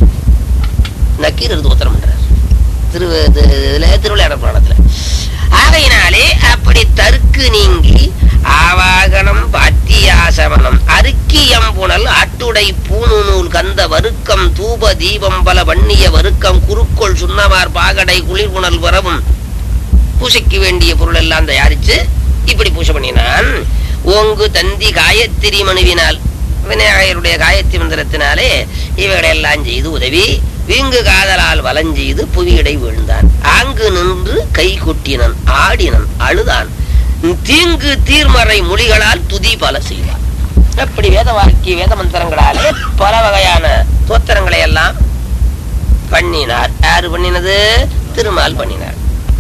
நக்கீர் எடுத்து உத்தரம் பண்றார் திரு இது- இதுல திருவிளையாட புராணத்துல ஆகையினாலே அப்படி தருக்கு நீங்கி ஆவாகனம் பாத்தியாசமனம் அருக்கியம் புனல் ஆட்டுடை பூணு நூல் கந்த வருக்கம் தூப தீபம் பல வன்னிய வருக்கம் குறுக்கோள் சுண்ணமார் பாகடை குளிர்புணல் வரவும் பூசைக்கு வேண்டிய பொருள் எல்லாம் தயாரிச்சு இப்படி பூசை பண்ணினான் ஓங்கு தந்தி காயத்திரி மனுவினால் விநாயகருடைய காயத்ரி மந்திரத்தினாலே இவைகளை எல்லாம் செய்து உதவி வீங்கு காதலால் வலஞ்செய்து புவியடை வீழ்ந்தான் ஆங்கு நின்று கை கொட்டினன் ஆடினன் அழுதான் தீங்கு தீர்மறை மொழிகளால் துதி பல செய்தான் அப்படி வேத வாக்கிய வேத மந்திரங்களாலே பல வகையான தோத்திரங்களை எல்லாம் பண்ணினார் யாரு பண்ணினது திருமால் பண்ணினார்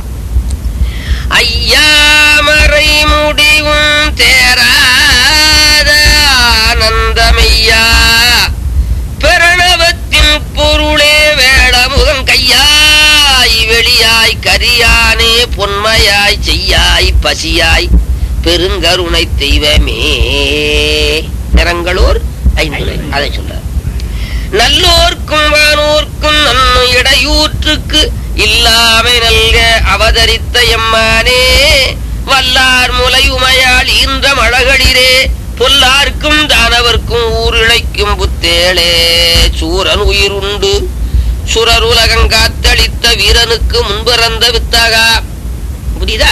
ஐயாமறை முடிவும் தேராத ஆனந்தமையா பிரணவத்தின் பொருளே வேடமுகம் கையாய் வெளியாய் கரியானே பொன்மையாய் செய்யாய் பசியாய் பெருங்கருணை தெய்வமே நிறங்களூர் ஐந்துரை அதை சொல்றார் நல்லோர்க்கும் வானோர்க்கும் நன்மை இடையூற்றுக்கு இல்லாமை நல்க அவதரித்த எம்மானே வல்லார் முலையுமையால் ஈன்ற மழகளிரே பொல்லார்க்கும் தானவர்க்கும் ஊரிழைக்கும் புத்தேளே சூரன் உயிருண்டு சுரருலகம் காத்தளித்த வீரனுக்கு முன்பிறந்த வித்தகா புரியுதா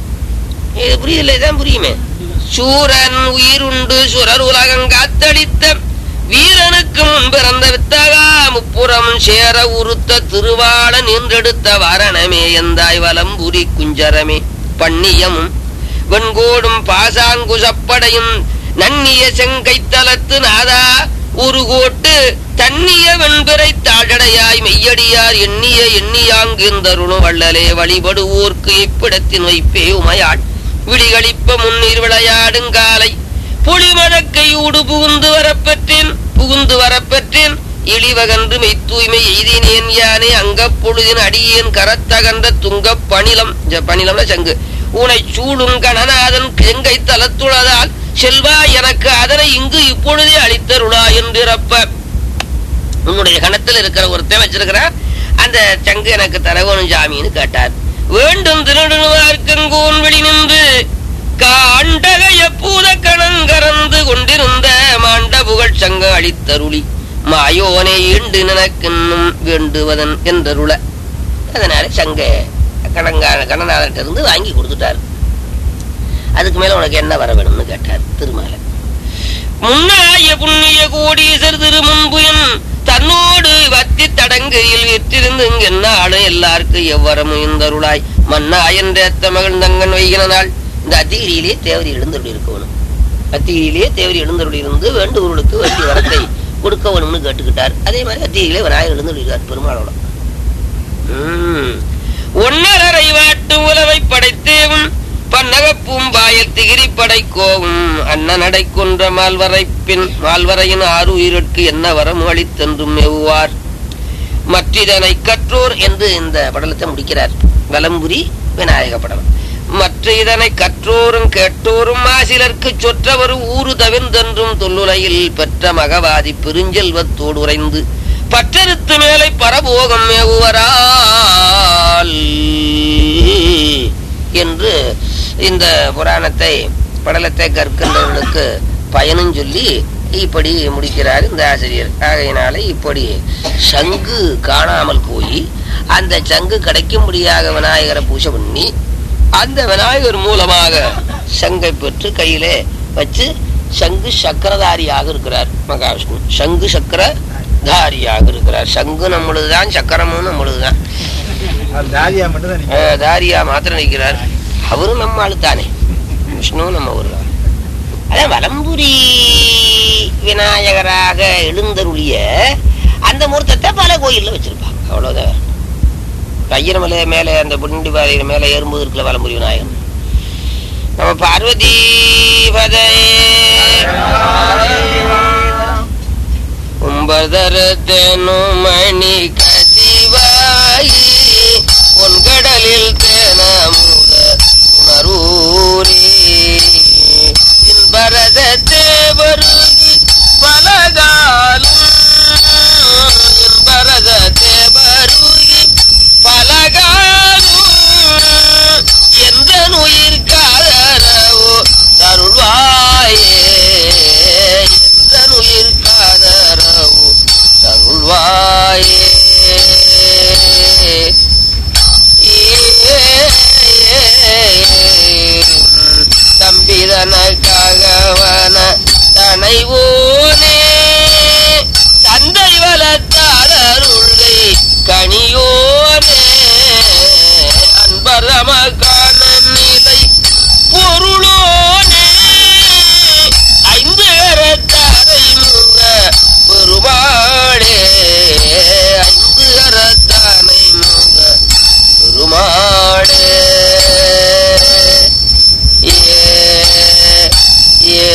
இது புரியுதில்ல இதான் புரியுமே சூரன் உயிருண்டு சுரர் உலகம் காத்தளித்த வீரனுக்கு முன்பிறந்த வித்தகா முப்புறம் சேர உருத்த திருவாள நின்றெடுத்த வாரணமே எந்தாய் வலம்புரி குஞ்சரமே பண்ணியமும் வெண்கோடும் பாசாங்குசப்படையும் நன்னிய செங்கைத்தலத்து நாதா ஒரு கோட்டு தன்னிய வெண்பிறை தாழடையாய் மெய்யடியார் எண்ணிய எண்ணியாங்கிருந்தருளும் வள்ளலே வழிபடுவோர்க்கு இப்பிடத்தின் வைப்பே உமையாள் விழிகளிப்ப முன்னீர் விளையாடுங்காலை புலிமழக்கையூடு புகுந்து வரப்பெற்றேன் புகுந்து வரப்பெற்றேன் இழிவகன்று மெய்த்தூய்மை எய்தினேன் யானே அங்கப் பொழுதின் அடியேன் கரத்தகன்ற துங்கப் பணிலம் ஜ- பணிலம்னா சங்கு உனை சூடும் கணநாதன் செங்கை தலத்துளதால் செல்வா எனக்கு அதனை இங்கு இப்பொழுதே அளித்தருளா என்றிறப்ப உன்னுடைய கணத்தில் இருக்கிற ஒருத்தன் வச்சிருக்கிறான் அந்த சங்கு எனக்கு தரவணும் சாமின்னு கேட்டார் வேண்டும் திருடுவார்க்கங்கோன் வெளி நின்று காண்டகைய பூத கணங்கரந்து கொண்டிருந்த மாண்ட புகழ் சங்க அளித்தருளி மாயோனை ஈண்டு நினக்கின்னும் வேண்டுவதன் என்றருள அதனால சங்க கணங்கா கணநாதன்ட்ட இருந்து வாங்கி கொடுத்துட்டார் அதுக்கு மேல உனக்கு என்ன வர வேணும்னு கேட்டார் திருமாலை முன்னாய புண்ணிய கோடீசர் திருமுன்புயன் தன்னோடு வத்தி தடங்கையில் விற்றிருந்து என்னாலும் எல்லாருக்கும் எவ்வரமும் இந்தருளாய் மன்னா என்ற மகள் தங்கன் வைகின நாள் இந்த அத்திகிரியிலே தேவரி எழுந்தருளி இருக்கணும் அத்திகிரியிலே தேவரி எழுந்தருளி இருந்து வேண்டுவர்களுக்கு வேண்டிய வரத்தை கொடுக்க வேணும்னு கேட்டுக்கிட்டார் அதே மாதிரி அத்திகிரியிலே விநாயகர் எழுந்தருளி இருக்கார் பெருமாளோட உம். ஒன்னரை வாட்டு உலவை படைத்தேவும் பன்னகப்பும் பாயல் திகிரி படைக்கோவும் அண்ணனடை கொன்ற மால்வரை பின் மால்வரையின் ஆறு உயிருக்கு என்ன வரம் அளித்தென்றும் எவ்வார் மற்றிதனை கற்றோர் என்று இந்த படலத்தை முடிக்கிறார் வலம்புரி விநாயக படம் மற்ற இதனை கற்றோரும் கேட்டோரும் மாசிலர்க்கு சொற்றவர் ஊறு தவிர்ந்தென்றும் தொல்லுலையில் பெற்ற மகவாதி பெருஞ்செல்வத்தோடு உறைந்து பற்றறுத்து மேலை பரபோகம் மேவுவரால் என்று இந்த புராணத்தை படலத்தை கற்கின்றவர்களுக்கு பயனும் சொல்லி இப்படி முடிக்கிறார் இந்த ஆசிரியர் ஆகையினால இப்படி சங்கு காணாமல் போய் அந்த சங்கு கிடைக்கும்படியாக விநாயகரை பூஜை பண்ணி அந்த விநாயகர் மூலமாக சங்கை பெற்று கையிலே வச்சு சங்கு சக்கரதாரியாக இருக்கிறார் மகாவிஷ்ணு சங்கு சக்கரதாரியாக இருக்கிறார் சங்கு நம்மளுதுதான் சக்கரமும் நம்மளுதுதான் அவர் தாரியா மட்டும் தான் அஹ் தாரியா மாத்திரம் நிற்கிறார் அவரும் நம்ம ஆளு தானே விஷ்ணு நம்ம ஒரு ஆள். அதான் வலம்புரி விநாயகராக எழுந்தருளிய அந்த மூர்த்தத்தை பல கோயில்ல வச்சிருப்பாங்க அவ்வளவுதான் ஐயரமலை மேலே அந்த புண்டி பாறையில மேலே ஏறும்போது இருக்குல்ல வலம்புரி விநாயகன் நம்ம பார்வதி பதே உம்பதரத்தேனும் மணி கசிவாயி பொன்கடலில் தேனமுத உணரூரே இன்பரதத்தே வருகி பலகாலும் இன்பரதத்தே வருகி பலகாலும் எந்த உயிர் காதரவோ தருள்வாயே எந்த உயிர் காதரவோ தருள்வாயே தம்பிதனக்காகவன தனைவோனே தந்தை வளர்த்தாரருள்கை கனியோனே அன்பரமகான நிலை பொருளோனே ஐந்து கரத்தாரை முக பெருமாளே ஐந்து கரத்தானை முக பெருமாளே ஏ ஏ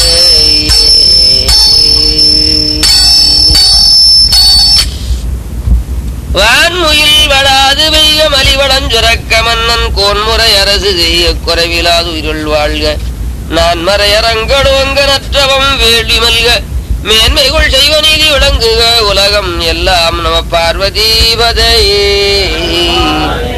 வான்முயில் வளாது வெய்ய மலிவளம் சுரக்க மன்னன் கோன்முறை அரசு செய்ய குறைவிலாது உயிருள் வாழ்க நான் மறையரங்கடோங்க நற்றவம் வேள்வி மல்க மேன்மைகள் செய்வ நீதி விளங்குக உலகம் எல்லாம் நம பார்வதி பதையே